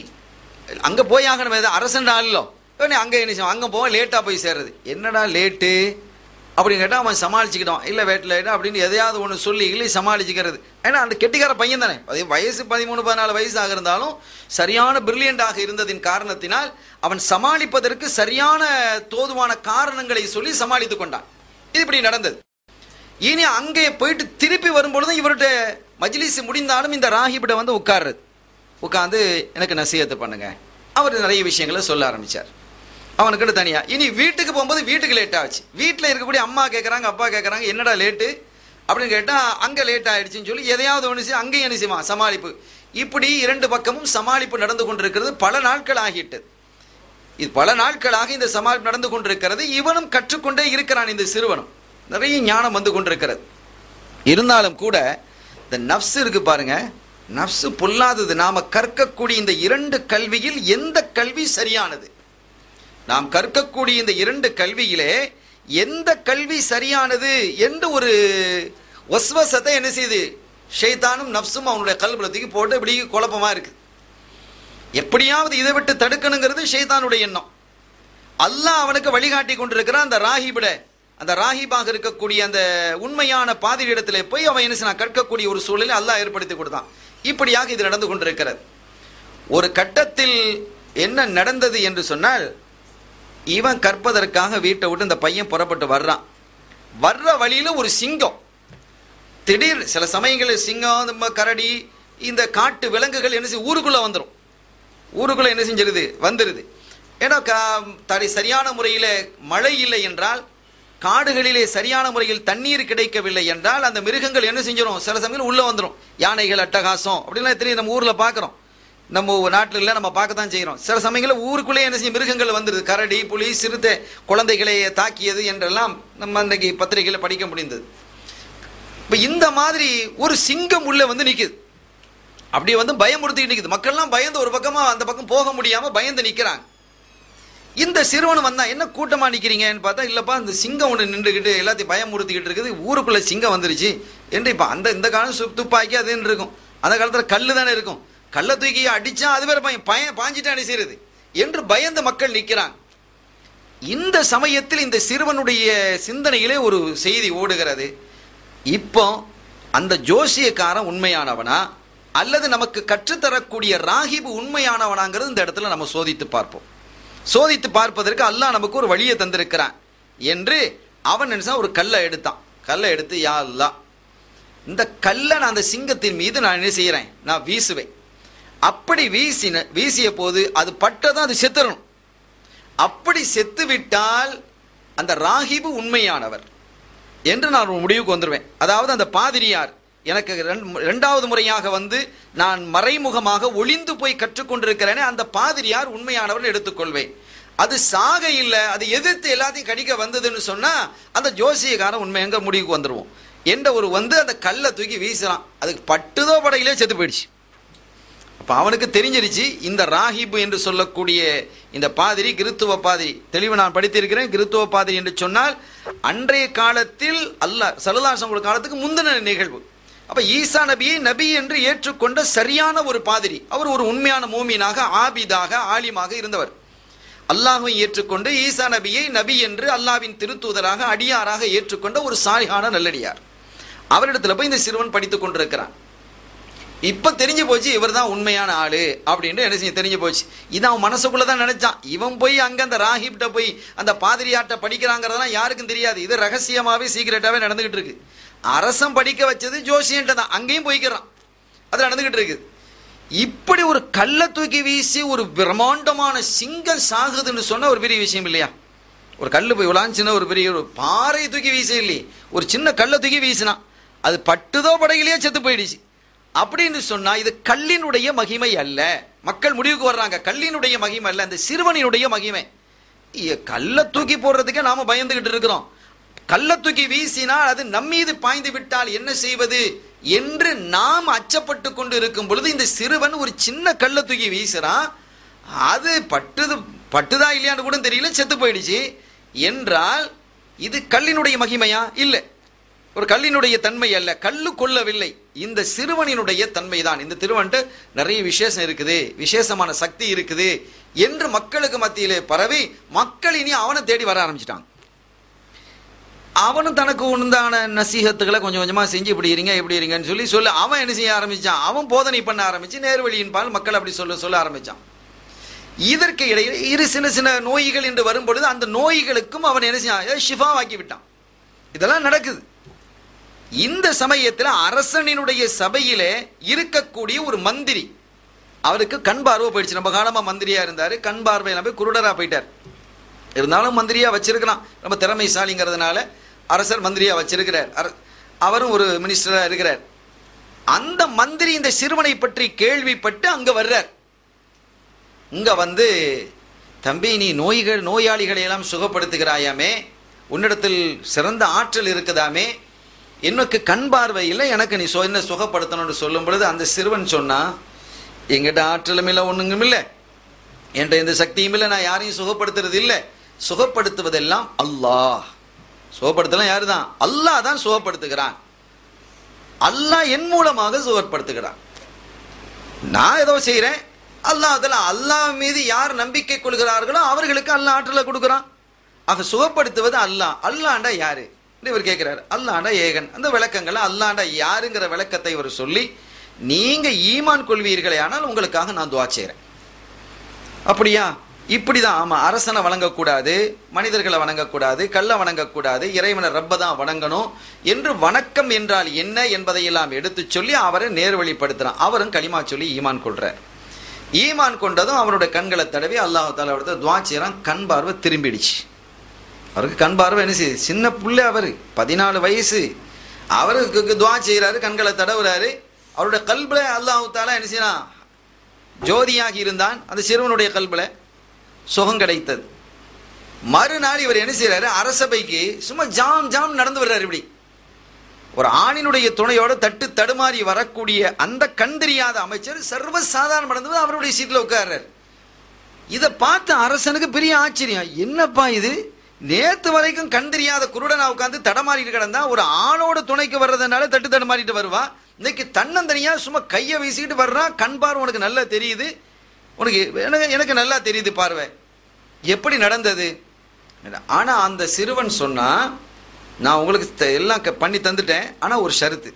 அங்க போய் ஆகணும் ஏதோ அரசன் ஆளோ உடனே அங்க என்ன செய்வான்? அங்க போக லேட்டா போய் சேர்றது என்னடா லேட்டு அப்படின்னு கேட்டா அவன் சமாளிச்சுக்கிட்டான் இல்ல வேட் லேட்டு அப்படின்னு எதையாவது ஒன்று சொல்லி இல்லை சமாளிச்சுக்கிறது ஏன்னா அந்த கெட்டிக்கார பையன் தானே அது வயசு பதிமூணு பதினாலு வயசாக இருந்தாலும் சரியான பிரில்லியண்டாக இருந்ததின் காரணத்தினால் அவன் சமாளிப்பதற்கு சரியான தோதுவான காரணங்களை சொல்லி சமாளித்து கொண்டான் இது இப்படி நடந்தது இனி அங்கே போயிட்டு திருப்பி வரும்பொழுதும் இவர்கிட்ட மஜ்லிஸ் முடிந்தாலும் இந்த ராகிபிட வந்து உட்கார்றது உட்காந்து எனக்கு நசீகத்து பண்ணுங்க அவர் நிறைய விஷயங்களை சொல்ல ஆரம்பிச்சார் அவனுக்கிட்ட தனியா இனி வீட்டுக்கு போகும்போது வீட்டுக்கு லேட் ஆச்சு வீட்டில் இருக்கக்கூடிய அம்மா கேட்குறாங்க அப்பா கேட்குறாங்க என்னடா லேட்டு அப்படின்னு கேட்டால் அங்கே லேட் ஆயிடுச்சுன்னு சொல்லி எதையாவது ஒன்று செய்ய அங்கேயும் என்ன செய்வான் சமாளிப்பு இப்படி இரண்டு பக்கமும் சமாளிப்பு நடந்து கொண்டிருக்கிறது பல நாட்கள் ஆகிட்டது இது பல நாட்களாக இந்த சமாளிப்பு நடந்து கொண்டிருக்கிறது இவனும் கற்றுக்கொண்டே இருக்கிறான் இந்த சிறுவனும் நிறைய ஞானம் வந்து கொண்டிருக்கிறது இருந்தாலும் கூட இந்த நப்ஸ் இருக்கு பாருங்க நப்சு பொல்லாதது நாம கற்கக்கூடிய இந்த இரண்டு கல்வியில் எந்த கல்வி சரியானது நாம் கற்கக்கூடிய இந்த இரண்டு கல்வியிலே எந்த கல்வி சரியானது என்று ஒரு ஒஸ்வசத்தை என்ன செய்யுது ஷைத்தானும் நப்சும் அவனுடைய கல்வில தூக்கி போட்டு இப்படி குழப்பமா இருக்கு எப்படியாவது இதை விட்டு தடுக்கணுங்கிறது ஷைத்தானுடைய எண்ணம் அல்லாஹ் அவனுக்கு வழிகாட்டி கொண்டிருக்கிறான் அந்த ராஹிபிட அந்த ராஹிபாக இருக்கக்கூடிய அந்த உண்மையான பாதிரிடத்திலே போய் அவன் என்ன செய்யறான் கற்கக்கூடிய ஒரு சூழலை அல்லாஹ் ஏற்படுத்தி கொடுத்தான் இப்படியாக இது நடந்து கொண்டிருக்கிறது ஒரு கட்டத்தில் என்ன நடந்தது என்று சொன்னால் இவன் கற்பதற்காக வீட்டை விட்டு இந்த பையன் புறப்பட்டு வர்றான் வர்ற வழியில ஒரு சிங்கம் திடீர் சில சமயங்களில் சிங்கம் நம்ம கரடி இந்த காட்டு விலங்குகள் என்ன செய்யும் ஊருக்குள்ள வந்துடும் ஊருக்குள்ள என்ன செஞ்சிருது வந்துருது ஏன்னா கா- தடை சரியான முறையில் மழை இல்லை என்றால் காடுகளிலே சரியான முறையில் தண்ணீர் கிடைக்கவில்லை என்றால் அந்த மிருகங்கள் என்ன செஞ்சிடும் சில சமயம் உள்ள வந்துடும் யானைகள் அட்டகாசம் அப்படின்லாம் தெரியும் நம்ம ஊர்ல பார்க்குறோம் நம்ம நாட்டில் இல்லை நம்ம பார்க்க தான் செய்கிறோம் சில சமயங்களில் ஊருக்குள்ளே என்ன செய்யும் மிருகங்கள் வந்துடுது கரடி புலி சிறுத்தை குழந்தைகளை தாக்கியது என்றெல்லாம் நம்ம அன்றைக்கு பத்திரிகையில் படிக்க முடிந்தது இப்போ இந்த மாதிரி ஒரு சிங்கம் உள்ள வந்து நிற்குது அப்படியே வந்து பயமுறுத்திட்டு நிற்குது மக்கள்லாம் பயந்து ஒரு பக்கமாக அந்த பக்கம் போக முடியாமல் பயந்து நிற்கிறாங்க இந்த சிறுவன் வந்தா என்ன கூட்டமா நிக்கிறீங்கன்னு பார்த்தா இல்லப்பா இந்த சிங்கம் ஒன்று நின்றுக்கிட்டு எல்லாத்தையும் பயமுறுத்திக்கிட்டு இருக்குது ஊருக்குள்ள சிங்கம் வந்துருச்சு என்று இப்போ அந்த இந்த காலம் சு- துப்பாக்கி அதுன்னு இருக்கும் அந்த காலத்தில் கல்லு தானே இருக்கும் கல்லை தூக்கி அடிச்சா அது வேற பயம் பயம் பாஞ்சிட்டு என்ன செய்யறது என்று பயந்த மக்கள் நிற்கிறாங்க இந்த சமயத்தில் இந்த சிறுவனுடைய சிந்தனையிலே ஒரு செய்தி ஓடுகிறது இப்போ அந்த ஜோசியக்காரன் உண்மையானவனா அல்லது நமக்கு கற்றுத்தரக்கூடிய ராகிபு உண்மையானவனாங்கிறது இந்த இடத்துல நம்ம சோதித்து பார்ப்போம் சோதித்து பார்ப்பதற்கு அல்லாஹ் நமக்கு ஒரு வழியை தந்திருக்கிறான் என்று அவன் நினைச்சா ஒரு கல்லை எடுத்தான் கல்லை எடுத்து யா அல்லாஹ் இந்த கல்லை நான் அந்த சிங்கத்தின் மீது நான் என்ன செய்கிறேன் நான் வீசுவேன் அப்படி வீசின வீசிய போது அது பட்டதான் அது செத்துறணும் அப்படி செத்து விட்டால் அந்த ராகிபு உண்மையானவர் என்று நான் ஒரு முடிவுக்கு வந்துடுவேன் அதாவது அந்த பாதிரியார் எனக்கு ரெண்டு- ரெண்டாவது முறையாக வந்து நான் மறைமுகமாக ஒளிந்து போய் கற்றுக்கொண்டிருக்கிறேனே அந்த பாதிரியார் உண்மையானவர் எடுத்துக்கொள்வேன் அது சாக இல்லை அது எதிர்த்து எல்லாத்தையும் கடிக்க வந்ததுன்னு சொன்னா அந்த ஜோசியக்காரன் உண்மை எங்க முடிவுக்கு வந்துருவோம் என்ற ஒரு வந்து அந்த கல்லை தூக்கி வீசுறான் அதுக்கு பட்டுதோ படையிலே செத்து போயிடுச்சு அப்ப அவனுக்கு தெரிஞ்சிருச்சு இந்த ராகிபு என்று சொல்லக்கூடிய இந்த பாதிரி கிறித்துவ பாதிரி தெளிவு நான் படித்திருக்கிறேன் கிறித்துவ பாதிரி என்று சொன்னால் அன்றைய காலத்தில் அல்லாஹ் சலுதாசம் காலத்துக்கு முந்தின நிகழ்வு அப்ப ஈசா நபியை நபி என்று ஏற்றுக்கொண்ட சரியான ஒரு பாதிரி அவர் ஒரு உண்மையான மூமீனாக ஆபிதாக ஆலிமாக இருந்தவர் அல்லாஹை ஏற்றுக்கொண்டு ஈசா நபியை நபி என்று அல்லாவின் திருத்தூதராக அடியாராக ஏற்றுக்கொண்ட ஒரு சாலிகான நல்லடியார் அவரிடத்துல போய் இந்த சிறுவன் படித்துக் கொண்டிருக்கிறான் இப்ப தெரிஞ்சு போச்சு இவர் தான் உண்மையான ஆளு அப்படின்னு என்ன செய்ய தெரிஞ்சு போச்சு இது அவன் மனசுக்குள்ள தான் நினைச்சான் இவன் போய் அங்க அந்த ராஹிப்ட போய் அந்த பாதிரியாட்ட படிக்கிறாங்கிறதெல்லாம் யாருக்கும் தெரியாது இது ரகசியமாவே சீக்கிரட்டாவே நடந்துகிட்டு இருக்கு அரசன் படிக்க வச்சது ஜோசியன்ட்ட தான் அங்கேயும் போய்க்கிறான் அது நடந்துகிட்டு இருக்குது இப்படி ஒரு கல்லை தூக்கி வீசி ஒரு பிரம்மாண்டமான சிங்கம் சாகுதுன்னு சொன்ன ஒரு பெரிய விஷயம் இல்லையா ஒரு கல் போய் விளாஞ்சுன்னா ஒரு பெரிய ஒரு பாறை தூக்கி வீச இல்லையே ஒரு சின்ன கல்லை தூக்கி வீசினான் அது பட்டுதோ படையிலேயே செத்து போயிடுச்சு அப்படின்னு சொன்னா இது கல்லினுடைய மகிமை அல்ல மக்கள் முடிவுக்கு வர்றாங்க கல்லினுடைய மகிமை அல்ல அந்த சிறுவனினுடைய மகிமை இ- கல்லை தூக்கி போடுறதுக்கே நாம பயந்துகிட்டு இருக்கிறோம் கல்லை தூக்கி வீசினால் அது நம்மீது பாய்ந்து விட்டால் என்ன செய்வது என்று நாம் அச்சப்பட்டு கொண்டு இருக்கும் பொழுது இந்த சிறுவன் ஒரு சின்ன கல்லை தூக்கி வீசுறான் அது பட்டுது பட்டுதா இல்லையான்னு கூட தெரியல செத்து போயிடுச்சு என்றால் இது கல்லினுடைய மகிமையா இல்லை ஒரு கல்லினுடைய தன்மை அல்ல கல்லு கொல்லவில்லை இந்த சிறுவனினுடைய தன்மை தான் இந்த திருவன்ட்டு நிறைய விசேஷம் இருக்குது விசேஷமான சக்தி இருக்குது என்று மக்களுக்கு மத்தியிலே பரவி மக்கள் இனி அவனை தேடி வர ஆரம்பிச்சிட்டாங்க அவனும் தனக்கு உண்டான நசீகத்துக்களை கொஞ்சம் கொஞ்சமா செஞ்சு இப்படி இருங்க இப்படி இருங்கன்னு சொல்லி சொல்லி அவன் என்ன செய்ய ஆரம்பிச்சான் அவன் போதனை பண்ண ஆரம்பிச்சு நேர்வழியின் பால் மக்கள் அப்படி சொல்ல சொல்ல ஆரம்பிச்சான் இதற்கு இடையில் இரு சின்ன சின்ன நோய்கள் என்று வரும்பொழுது அந்த நோய்களுக்கும் அவன் என்ன செய்யான் ஷிஃபா ஆக்கி விட்டான் இதெல்லாம் நடக்குது இந்த சமயத்தில் அரசனினுடைய சபையிலே இருக்கக்கூடிய ஒரு மந்திரி அவருக்கு கண் பார்வை போயிடுச்சு நம்ம காலமா மந்திரியா இருந்தாரு கண் பார்வையில போய் குருடரா போயிட்டார் இருந்தாலும் மந்திரியா வச்சிருக்கலாம் ரொம்ப திறமைசாலிங்கிறதுனால அரசர் மந்திரியா வச்சிருக்கிறார் அர- அவரும் ஒரு மினிஸ்டரா இருக்கிறார் அந்த மந்திரி இந்த சிறுவனை பற்றி கேள்விப்பட்டு அங்க வர்றார் இங்க வந்து தம்பி நீ நோய்கள் நோயாளிகளை எல்லாம் சுகப்படுத்துகிறாயாமே உன்னிடத்தில் சிறந்த ஆற்றல் இருக்குதாமே எனக்கு கண் பார்வை இல்லை எனக்கு நீ சொ- என்ன சுகப்படுத்தணும்னு சொல்லும் பொழுது அந்த சிறுவன் சொன்னா எங்கிட்ட ஆற்றலும் இல்லை ஒண்ணுங்கும் இல்லை என்கிட்ட எந்த சக்தியும் இல்லை நான் யாரையும் சுகப்படுத்துறது இல்லை சுகப்படுத்துவதெல்லாம் அல்லாஹ் சுகப்படுத்தலாம் யாரு தான் அல்லாஹ் தான் சுகப்படுத்துகிறான் அல்லாஹ் என் மூலமாக சுகப்படுத்துகிறான் நான் ஏதோ செய்கிறேன் அல்லாஹ் அதெல்லாம் அல்லாஹ் மீது யார் நம்பிக்கை கொள்கிறார்களோ அவர்களுக்கு அல்லாஹ் ஆற்றலை கொடுக்குறான் ஆக சுகப்படுத்துவது அல்லாஹ் அல்லாண்டா யாரு என்று இவர் கேட்கிறார் அல்லாண்டா ஏகன் அந்த விளக்கங்களை அல்லாண்டா யாருங்கிற விளக்கத்தை இவர் சொல்லி நீங்க ஈமான் கொள்வீர்களே ஆனால் உங்களுக்காக நான் துவா செய்கிறேன் அப்படியா இப்படிதான் ஆமா அரசனை வணங்கக்கூடாது மனிதர்களை வணங்கக்கூடாது கல்லை வணங்கக்கூடாது இறைவனை ரப்ப தான் வணங்கணும் என்று வணக்கம் என்றால் என்ன என்பதையெல்லாம் எடுத்துச் சொல்லி அவரை நேர்வழிப்படுத்துறான் அவரும் களிமா சொல்லி ஈமான் கொள்றார் ஈமான் கொண்டதும் அவருடைய கண்களை தடவி அல்லாஹ் தாலா துவா செய்கிறான் கண் பார்வை திரும்பிடுச்சு அவருக்கு கண் பார்வை என்ன செய்யுது சின்ன புள்ள அவர் பதினாலு வயசு அவருக்கு துவா செய்கிறாரு கண்களை தடவுறாரு அவருடைய கல்பில் அல்லாஹு தாலா என்ன செய்யறான் ஜோதியாகி இருந்தான் அந்த சிறுவனுடைய கல்பில் சுகம் கிடைத்தது மறுநாள் இவர் என்ன செய்யறாரு அரசபைக்கு சும்மா ஜாம் ஜாம் நடந்து வர்றாரு இப்படி ஒரு ஆணினுடைய துணையோட தட்டு தடுமாறி வரக்கூடிய அந்த கண் தெரியாத அமைச்சர் சர்வ சாதாரண நடந்து அவருடைய சீட்டில் உட்கார்றாரு இதை பார்த்த அரசனுக்கு பெரிய ஆச்சரியம் என்னப்பா இது நேத்து வரைக்கும் கண் தெரியாத குருடனா உட்காந்து தடமாறிட்டு கிடந்தா ஒரு ஆணோட துணைக்கு வர்றதுனால தட்டு தடுமாறிட்டு வருவான் இன்னைக்கு தன்னந்தனியா சும்மா கையை வீசிக்கிட்டு வர்றான் கண் பார்வை உனக்கு நல்லா தெரியுது உனக்கு எனக்கு எனக்கு நல்லா தெரியுது பார்வை எப்படி நடந்தது ஆனா அந்த சிறுவன் சொன்னா நான் உங்களுக்கு த- எல்லாம் க- பண்ணி தந்துட்டேன் ஆனா ஒரு ஷரத்து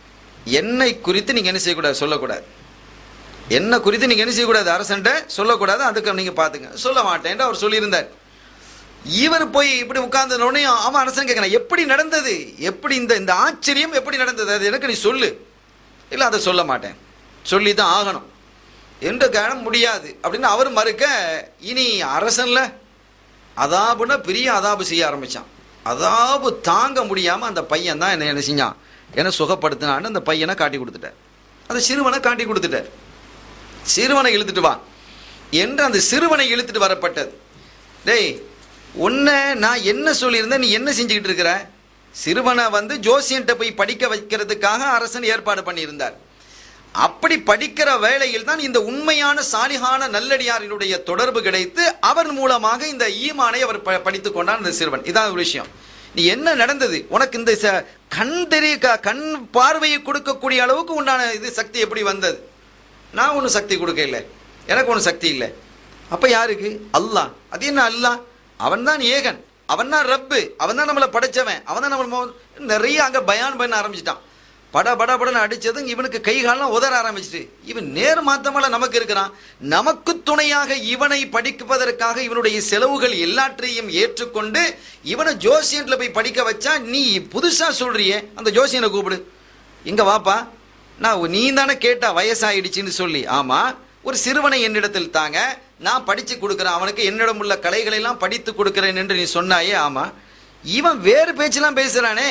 என்னை குறித்து நீங்க என்ன செய்யக்கூடாது சொல்லக்கூடாது என்ன குறித்து நீங்க என்ன செய்யக்கூடாது அரசன்ட்ட சொல்லக்கூடாது அதுக்கு நீங்க பாத்துங்க சொல்ல மாட்டேன் அவர் சொல்லியிருந்தார் இவர் போய் இப்படி உட்கார்ந்த உடனே அவன் அரசன் கேட்கறான் எப்படி நடந்தது எப்படி இந்த இந்த ஆச்சரியம் எப்படி நடந்தது அது எனக்கு நீ சொல்லு இல்லை அதை சொல்ல மாட்டேன் சொல்லி தான் ஆகணும் என்று காண முடியாது அப்படின்னு அவர் மறுக்க இனி அரசன்ல அதாபுன்னா பெரிய அதாபு செய்ய ஆரம்பிச்சான் அதாபு தாங்க முடியாம அந்த பையன் தான் என்ன என்ன செஞ்சான் என்ன சுகப்படுத்தினான்னு அந்த பையனை காட்டி கொடுத்துட்டார் அந்த சிறுவனை காட்டி கொடுத்துட்டார் சிறுவனை இழுத்துட்டு வா என்று அந்த சிறுவனை இழுத்துட்டு வரப்பட்டது டேய் உன்னை நான் என்ன சொல்லியிருந்தேன் நீ என்ன செஞ்சுக்கிட்டு இருக்கிற சிறுவனை வந்து ஜோசியன்ட்ட போய் படிக்க வைக்கிறதுக்காக அரசன் ஏற்பாடு பண்ணியிருந்தார் அப்படி படிக்கிற வேளையில் தான் இந்த உண்மையான சாலிகான நல்லடியாரினுடைய தொடர்பு கிடைத்து அவர் மூலமாக இந்த ஈமானை அவர் ப- படித்துக் கொண்டார் இந்த சிறுவன் இதான் ஒரு விஷயம் நீ என்ன நடந்தது உனக்கு இந்த ச- கண் தெரிய க- கண் பார்வையை கொடுக்கக்கூடிய அளவுக்கு உண்டான இது சக்தி எப்படி வந்தது நான் ஒன்றும் சக்தி கொடுக்க இல்லை எனக்கு ஒன்றும் சக்தி இல்லை அப்ப யாருக்கு அல்லாஹ் அது என்ன அல்லாஹ் அவன் தான் ஏகன் அவன் தான் ரப்பு அவன் தான் நம்மளை படைச்சவன் அவன் தான் நம்மளை மோ- நிறைய அங்க பயான் பண்ண ஆரம்பிச்சிட்டான் பட பட படன்னு அடிச்சதும் இவனுக்கு கை காலம் உதற ஆரம்பிச்சிட்டு இவன் நேர் மாத்தமல நமக்கு இருக்கிறான் நமக்கு துணையாக இவனை படிப்பதற்காக இவனுடைய செலவுகள் எல்லாற்றையும் ஏற்றுக்கொண்டு இவனை ஜோசியன்ல போய் படிக்க வச்சா நீ புதுசா சொல்றியே அந்த ஜோசியனை கூப்பிடு இங்க வாப்பா நான் நீ தானே கேட்டா வயசாயிடுச்சுன்னு சொல்லி ஆமா ஒரு சிறுவனை என்னிடத்தில் தாங்க நான் படிச்சு கொடுக்குறேன் அவனுக்கு என்னிடம் உள்ள கலைகளை எல்லாம் படித்து கொடுக்கிறேன் என்று நீ சொன்னாயே ஆமா இவன் வேறு பேச்செல்லாம் பேசுறானே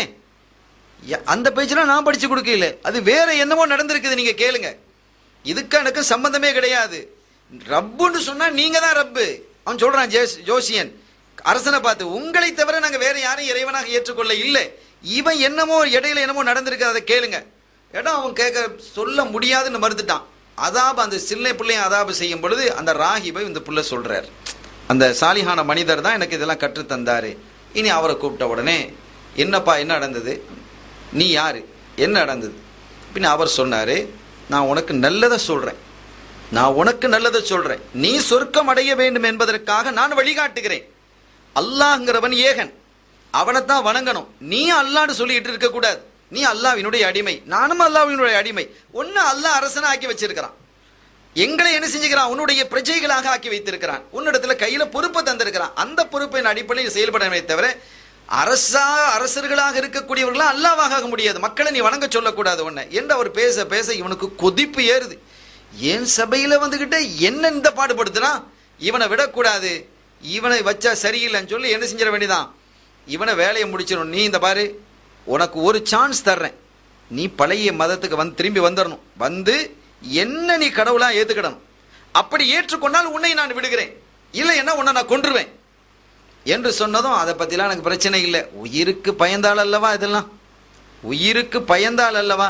ய- அந்த பேச்செல்லாம் நான் படிச்சு கொடுக்கல அது வேற என்னமோ நடந்திருக்குது நீங்க கேளுங்க இதுக்கு எனக்கு சம்பந்தமே கிடையாது ரப்புன்னு சொன்னா நீங்க தான் ரப்பு அவன் சொல்றான் ஜேஸ்- ஜோசியன் அரசனை பார்த்து உங்களை தவிர நாங்க வேற யாரையும் இறைவனாக ஏற்றுக்கொள்ள இல்லை இவன் என்னமோ இடையில என்னமோ நடந்திருக்கு அதை கேளுங்க இடம் அவன் கேட்க சொல்ல முடியாதுன்னு மறுத்துட்டான் அதாப அந்த சில்லை பிள்ளையும் அதாபு செய்யும் பொழுது அந்த ராகிபை இந்த புள்ள சொல்றார் அந்த சாலிஹான மனிதர் தான் எனக்கு இதெல்லாம் கற்றுத் தந்தாரு இனி அவரை கூப்பிட்ட உடனே என்னப்பா என்ன நடந்தது நீ யாரு என்ன நடந்தது பின்ன அவர் சொன்னாரு நான் உனக்கு நல்லதை சொல்றேன் நான் உனக்கு நல்லதை சொல்றேன் நீ சொர்க்கம் அடைய வேண்டும் என்பதற்காக நான் வழிகாட்டுகிறேன் அல்லாஹ்ங்கிறவன் ஏகன் அவனைத்தான் வணங்கணும் நீ அல்லான்னு சொல்லிட்டு இருக்க கூடாது நீ அல்லாவினுடைய அடிமை நானும் அல்லாவினுடைய அடிமை ஒன்னு அல்லாஹ் அரசனை ஆக்கி வச்சிருக்கிறான் எங்களை என்ன செஞ்சுக்கிறான் உன்னுடைய பிரஜைகளாக ஆக்கி வைத்திருக்கிறான் உன்னிடத்துல கையில பொறுப்பை தந்திருக்கிறான் அந்த பொறுப்பின் அடிப்படையில் செயல்படவே தவிர அரசா அரசர்களாக இருக்கக்கூடியவர்களா அல்லாவாக ஆக முடியாது மக்களை நீ வணங்க சொல்லக்கூடாது உன்னை என்று அவர் பேச பேச இவனுக்கு கொதிப்பு ஏறுது என் சபையில வந்துகிட்டு என்ன இந்த பாடுபடுத்துறான் இவனை விடக்கூடாது இவனை வச்சா சரியில்லைன்னு சொல்லி என்ன செஞ்சிட வேண்டியதான் இவனை வேலையை முடிச்சிடணும் நீ இந்த பாரு உனக்கு ஒரு சான்ஸ் தர்றேன் நீ பழைய மதத்துக்கு வந்து திரும்பி வந்துடணும் வந்து என்ன நீ கடவுளா ஏத்துக்கிடணும் அப்படி ஏற்றுக்கொண்டால் உன்னை நான் விடுகிறேன் இல்லைன்னா உன்னை நான் கொன்றுவேன் என்று சொன்னதும் அதை பத்திலாம் எனக்கு பிரச்சனை இல்லை உயிருக்கு பயந்தாள் அல்லவா இதெல்லாம் உயிருக்கு பயந்தாள் அல்லவா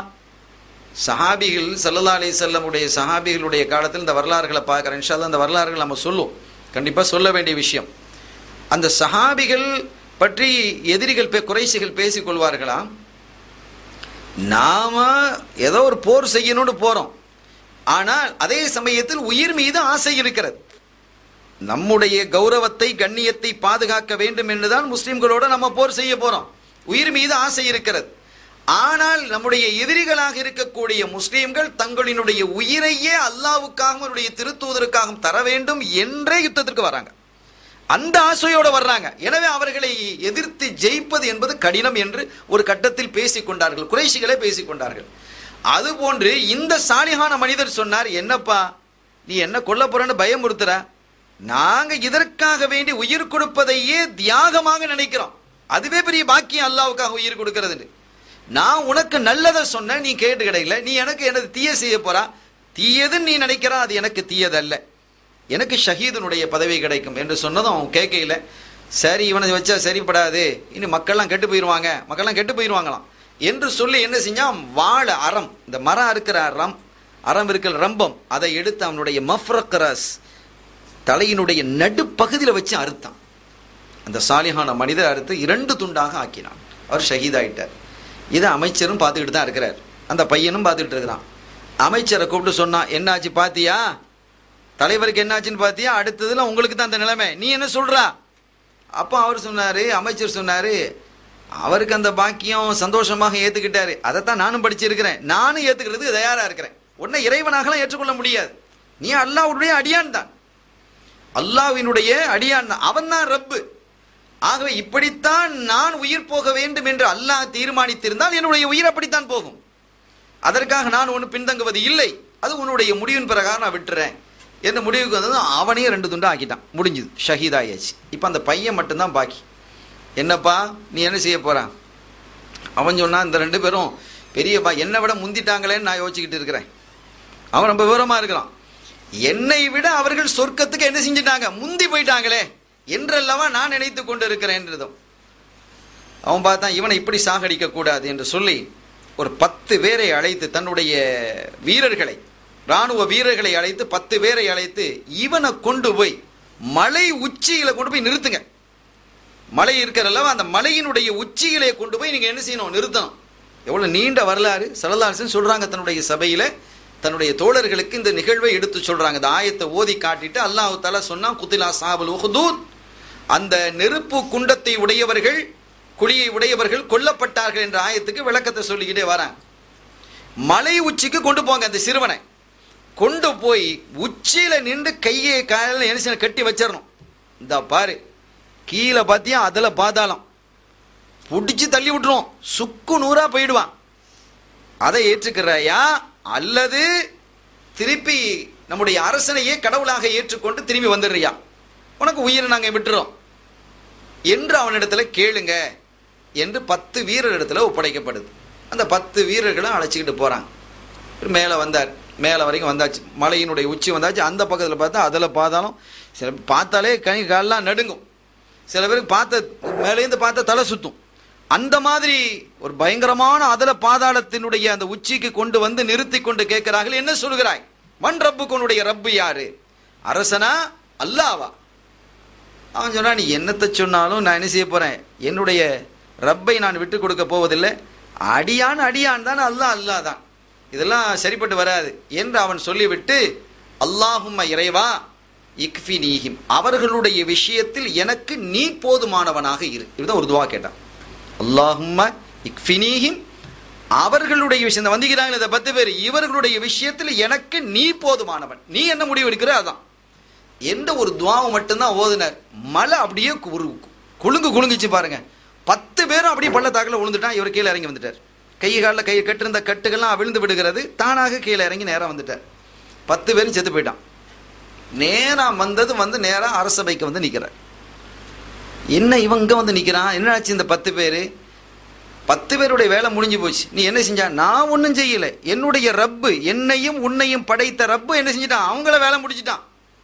சஹாபிகள் சல்லல்லா அலி செல்லமுடைய சஹாபிகளுடைய காலத்தில் இந்த வரலாறுகளை பார்க்குறேன் இன்ஷால்லா அந்த வரலாறுகள் நம்ம சொல்லுவோம் கண்டிப்பாக சொல்ல வேண்டிய விஷயம் அந்த சஹாபிகள் பற்றி எதிரிகள் பே குறைசிகள் பேசிக் கொள்வார்களாம் நாம ஏதோ ஒரு போர் செய்யணும்னு போறோம் ஆனால் அதே சமயத்தில் உயிர் மீது ஆசை இருக்கிறது நம்முடைய கௌரவத்தை கண்ணியத்தை பாதுகாக்க வேண்டும் என்றுதான் முஸ்லிம்களோட நம்ம போர் செய்ய போறோம் உயிர் மீது ஆசை இருக்கிறது ஆனால் நம்முடைய எதிரிகளாக இருக்கக்கூடிய முஸ்லிம்கள் தங்களினுடைய உயிரையே அல்லாவுக்காகவும் அவருடைய திருத்தூதருக்காகவும் தர வேண்டும் என்றே யுத்தத்திற்கு வராங்க அந்த ஆசையோட வர்றாங்க எனவே அவர்களை எதிர்த்து ஜெயிப்பது என்பது கடினம் என்று ஒரு கட்டத்தில் பேசிக் கொண்டார்கள் குறைஷிகளே பேசிக் கொண்டார்கள் அதுபோன்று இந்த சாலிகான மனிதர் சொன்னார் என்னப்பா நீ என்ன கொல்ல போறன்னு பயமுறுத்துற நாங்க இதற்காக வேண்டி உயிர் கொடுப்பதையே தியாகமாக நினைக்கிறோம் அதுவே பெரிய பாக்கியம் அல்லாவுக்காக உயிர் கொடுக்கறது நான் உனக்கு நல்லதை சொன்ன நீ கேட்டு கிடைக்கல நீ எனக்கு எனது தீய செய்ய போறா தீயதுன்னு நீ நினைக்கிறா அது எனக்கு தீயதல்ல எனக்கு ஷஹீதனுடைய பதவி கிடைக்கும் என்று சொன்னதும் அவன் கேட்கல சரி இவனை வச்சா சரிப்படாது இனி மக்கள்லாம் கெட்டு போயிடுவாங்க மக்கள்லாம் கெட்டு போயிடுவாங்களாம் என்று சொல்லி என்ன செஞ்சான் வாழை அறம் இந்த மரம் இருக்கிற ரம் அறம் இருக்கிற ரம்பம் அதை எடுத்து அவனுடைய மஃப்ரக்கரஸ் தலையினுடைய நடுப்பகுதியில் வச்சு அறுத்தான் அந்த சாலிஹான மனிதர் அறுத்து இரண்டு துண்டாக ஆக்கினான் அவர் ஷஹீதாயிட்டார் இதை அமைச்சரும் பார்த்துக்கிட்டு தான் இருக்கிறார் அந்த பையனும் பார்த்துக்கிட்டு இருக்கிறான் அமைச்சரை கூப்பிட்டு சொன்னான் என்னாச்சு பாத்தியா தலைவருக்கு என்னாச்சுன்னு பாத்தியா அடுத்ததுல உங்களுக்கு தான் அந்த நிலைமை நீ என்ன சொல்றா அப்போ அவர் சொன்னாரு அமைச்சர் சொன்னாரு அவருக்கு அந்த பாக்கியம் சந்தோஷமாக ஏத்துக்கிட்டாரு அதைத்தான் நானும் படிச்சிருக்கிறேன் நானும் ஏத்துக்கிறதுக்கு தயாரா இருக்கிறேன் உன்னை இறைவனாகலாம் ஏற்றுக்கொள்ள முடியாது நீ அல்லாஹ்வுடைய அடியான் தான் அல்லாஹ்வினுடைய அடியான் தான் அவன் தான் ரப்பு ஆகவே இப்படித்தான் நான் உயிர் போக வேண்டும் என்று அல்லாஹ் தீர்மானித்திருந்தால் என்னுடைய உயிர் அப்படித்தான் போகும் அதற்காக நான் ஒன்று பின்தங்குவது இல்லை அது உன்னுடைய முடிவின் பிரகாரம் நான் விட்டுறேன் என்ன முடிவுக்கு வந்தது அவனையும் ரெண்டு துண்டா ஆக்கிட்டான் முடிஞ்சுது ஷஹீதாயாச்சு இப்போ அந்த பையன் மட்டும்தான் பாக்கி என்னப்பா நீ என்ன செய்ய போறான் அவன் சொன்னான் இந்த ரெண்டு பேரும் பெரியப்பா என்னை விட முந்திட்டாங்களேன்னு நான் யோசிச்சுக்கிட்டு இருக்கிறேன் அவன் ரொம்ப விவரமா இருக்கிறான் என்னை விட அவர்கள் சொர்க்கத்துக்கு என்ன செஞ்சிட்டாங்க முந்தி போயிட்டாங்களே என்றல்லவா நான் நினைத்து கொண்டு இருக்கிறேன்றதும் அவன் பார்த்தான் இவனை இப்படி சாகடிக்க கூடாது என்று சொல்லி ஒரு பத்து பேரை அழைத்து தன்னுடைய வீரர்களை ராணுவ வீரர்களை அழைத்து பத்து பேரை அழைத்து இவனை கொண்டு போய் மலை உச்சியில கொண்டு போய் நிறுத்துங்க மலை இருக்கிறல்லவா அந்த மலையினுடைய உச்சியிலே கொண்டு போய் நீங்க என்ன செய்யணும் நிறுத்தணும் எவ்வளவு நீண்ட வரலாறு சரதாசன் சொல்றாங்க தன்னுடைய சபையில தன்னுடைய தோழர்களுக்கு இந்த நிகழ்வை எடுத்து சொல்றாங்க இந்த ஆயத்தை ஓதி காட்டிட்டு அல்லாஹு தஆலா சொன்னா குத்திலா சாபல் உஹ்தூத் அந்த நெருப்பு குண்டத்தை உடையவர்கள் குழியை உடையவர்கள் கொல்லப்பட்டார்கள் என்ற ஆயத்துக்கு விளக்கத்தை சொல்லிக்கிட்டே வராங்க மலை உச்சிக்கு கொண்டு போங்க அந்த சிறுவனை கொண்டு போய் உச்சியில நின்று கையை காலில் என்ன செய்யணும்? கட்டி வச்சிடணும் இந்த பாரு கீழே பார்த்தியா அதுல பாதாளம் பிடிச்சி தள்ளி விட்டுரும் சுக்கு நூறா போயிடுவான் அதை ஏற்றுக்கிறாயா அல்லது திருப்பி நம்முடைய அரசனையே கடவுளாக ஏற்றுக்கொண்டு திரும்பி வந்துடுறியா உனக்கு உயிரை நாங்கள் விட்டுறோம் என்று அவனிடத்துல கேளுங்க என்று பத்து வீரர் இடத்துல ஒப்படைக்கப்படுது அந்த பத்து வீரர்களும் அழைச்சிக்கிட்டு போறாங்க மேலே வந்தார் மேலே வரைக்கும் வந்தாச்சு மலையினுடைய உச்சி வந்தாச்சு அந்த பக்கத்தில் பார்த்தா அதில் பார்த்தாலும் சில பேர் பார்த்தாலே கை கால்லாம் நடுங்கும் சில பேருக்கு பார்த்த மேலேருந்து பார்த்தா தலை சுத்தும் அந்த மாதிரி ஒரு பயங்கரமான அதல பாதாளத்தினுடைய அந்த உச்சிக்கு கொண்டு வந்து நிறுத்தி கொண்டு கேட்கிறார்கள் என்ன சொல்கிறாய் மண் ரப்புக்கு உன்னுடைய ரப்பு யாரு அரசனா அல்லாவா அவன் சொன்னா நீ என்னத்தை சொன்னாலும் நான் என்ன செய்ய போறேன் என்னுடைய ரப்பை நான் விட்டு கொடுக்க போவதில்லை அடியான் அடியான் தான் அல்லாஹ் அல்லாஹ் தான் இதெல்லாம் சரிப்பட்டு வராது என்று அவன் சொல்லிவிட்டு அல்லாஹும்ம இறைவா இக்ஃபி நீஹிம் அவர்களுடைய விஷயத்தில் எனக்கு நீ போதுமானவனாக இரு இதுதான் ஒரு துவா கேட்டான் அல்லாஹும்ம இக்ஃபினீஹிம் அவர்களுடைய விஷயம் இந்த வந்திக்கிறாங்களே இந்த பத்து பேர் இவர்களுடைய விஷயத்தில் எனக்கு நீ போதுமானவன் நீ என்ன முடிவு எடுக்கிற அதான் எந்த ஒரு துவாவை மட்டும்தான் ஓதுனார் மலை அப்படியே கு- ஒரு குலுங்கு குலுங்குச்சு பாருங்க பத்து பேரும் அப்படியே பள்ளத்தாக்கில் விழுந்துட்டான் இவர் கீழே இறங்கி வந்துட்டார் கை காலில் கையை கட்டிருந்த கட்டுகள்லாம் விழுந்து விடுகிறது தானாக கீழே இறங்கி நேராக வந்துட்டார் பத்து பேரும் செத்து போயிட்டான் நேரா வந்தது வந்து நேரா அரசபைக்கு வந்து நிற்கிறார் என்ன இவன் இங்க வந்து நிக்கிறான் என்னாச்சு இந்த பத்து பேரு பத்து பேருடைய வேலை முடிஞ்சு போச்சு நீ என்ன செஞ்சா நான் ஒன்றும் செய்யல என்னுடைய ரப்பு என்னையும் உன்னையும் படைத்த ரப்பு என்ன செஞ்சிட்டான் அவங்கள வேலை முடிச்சிட்டான்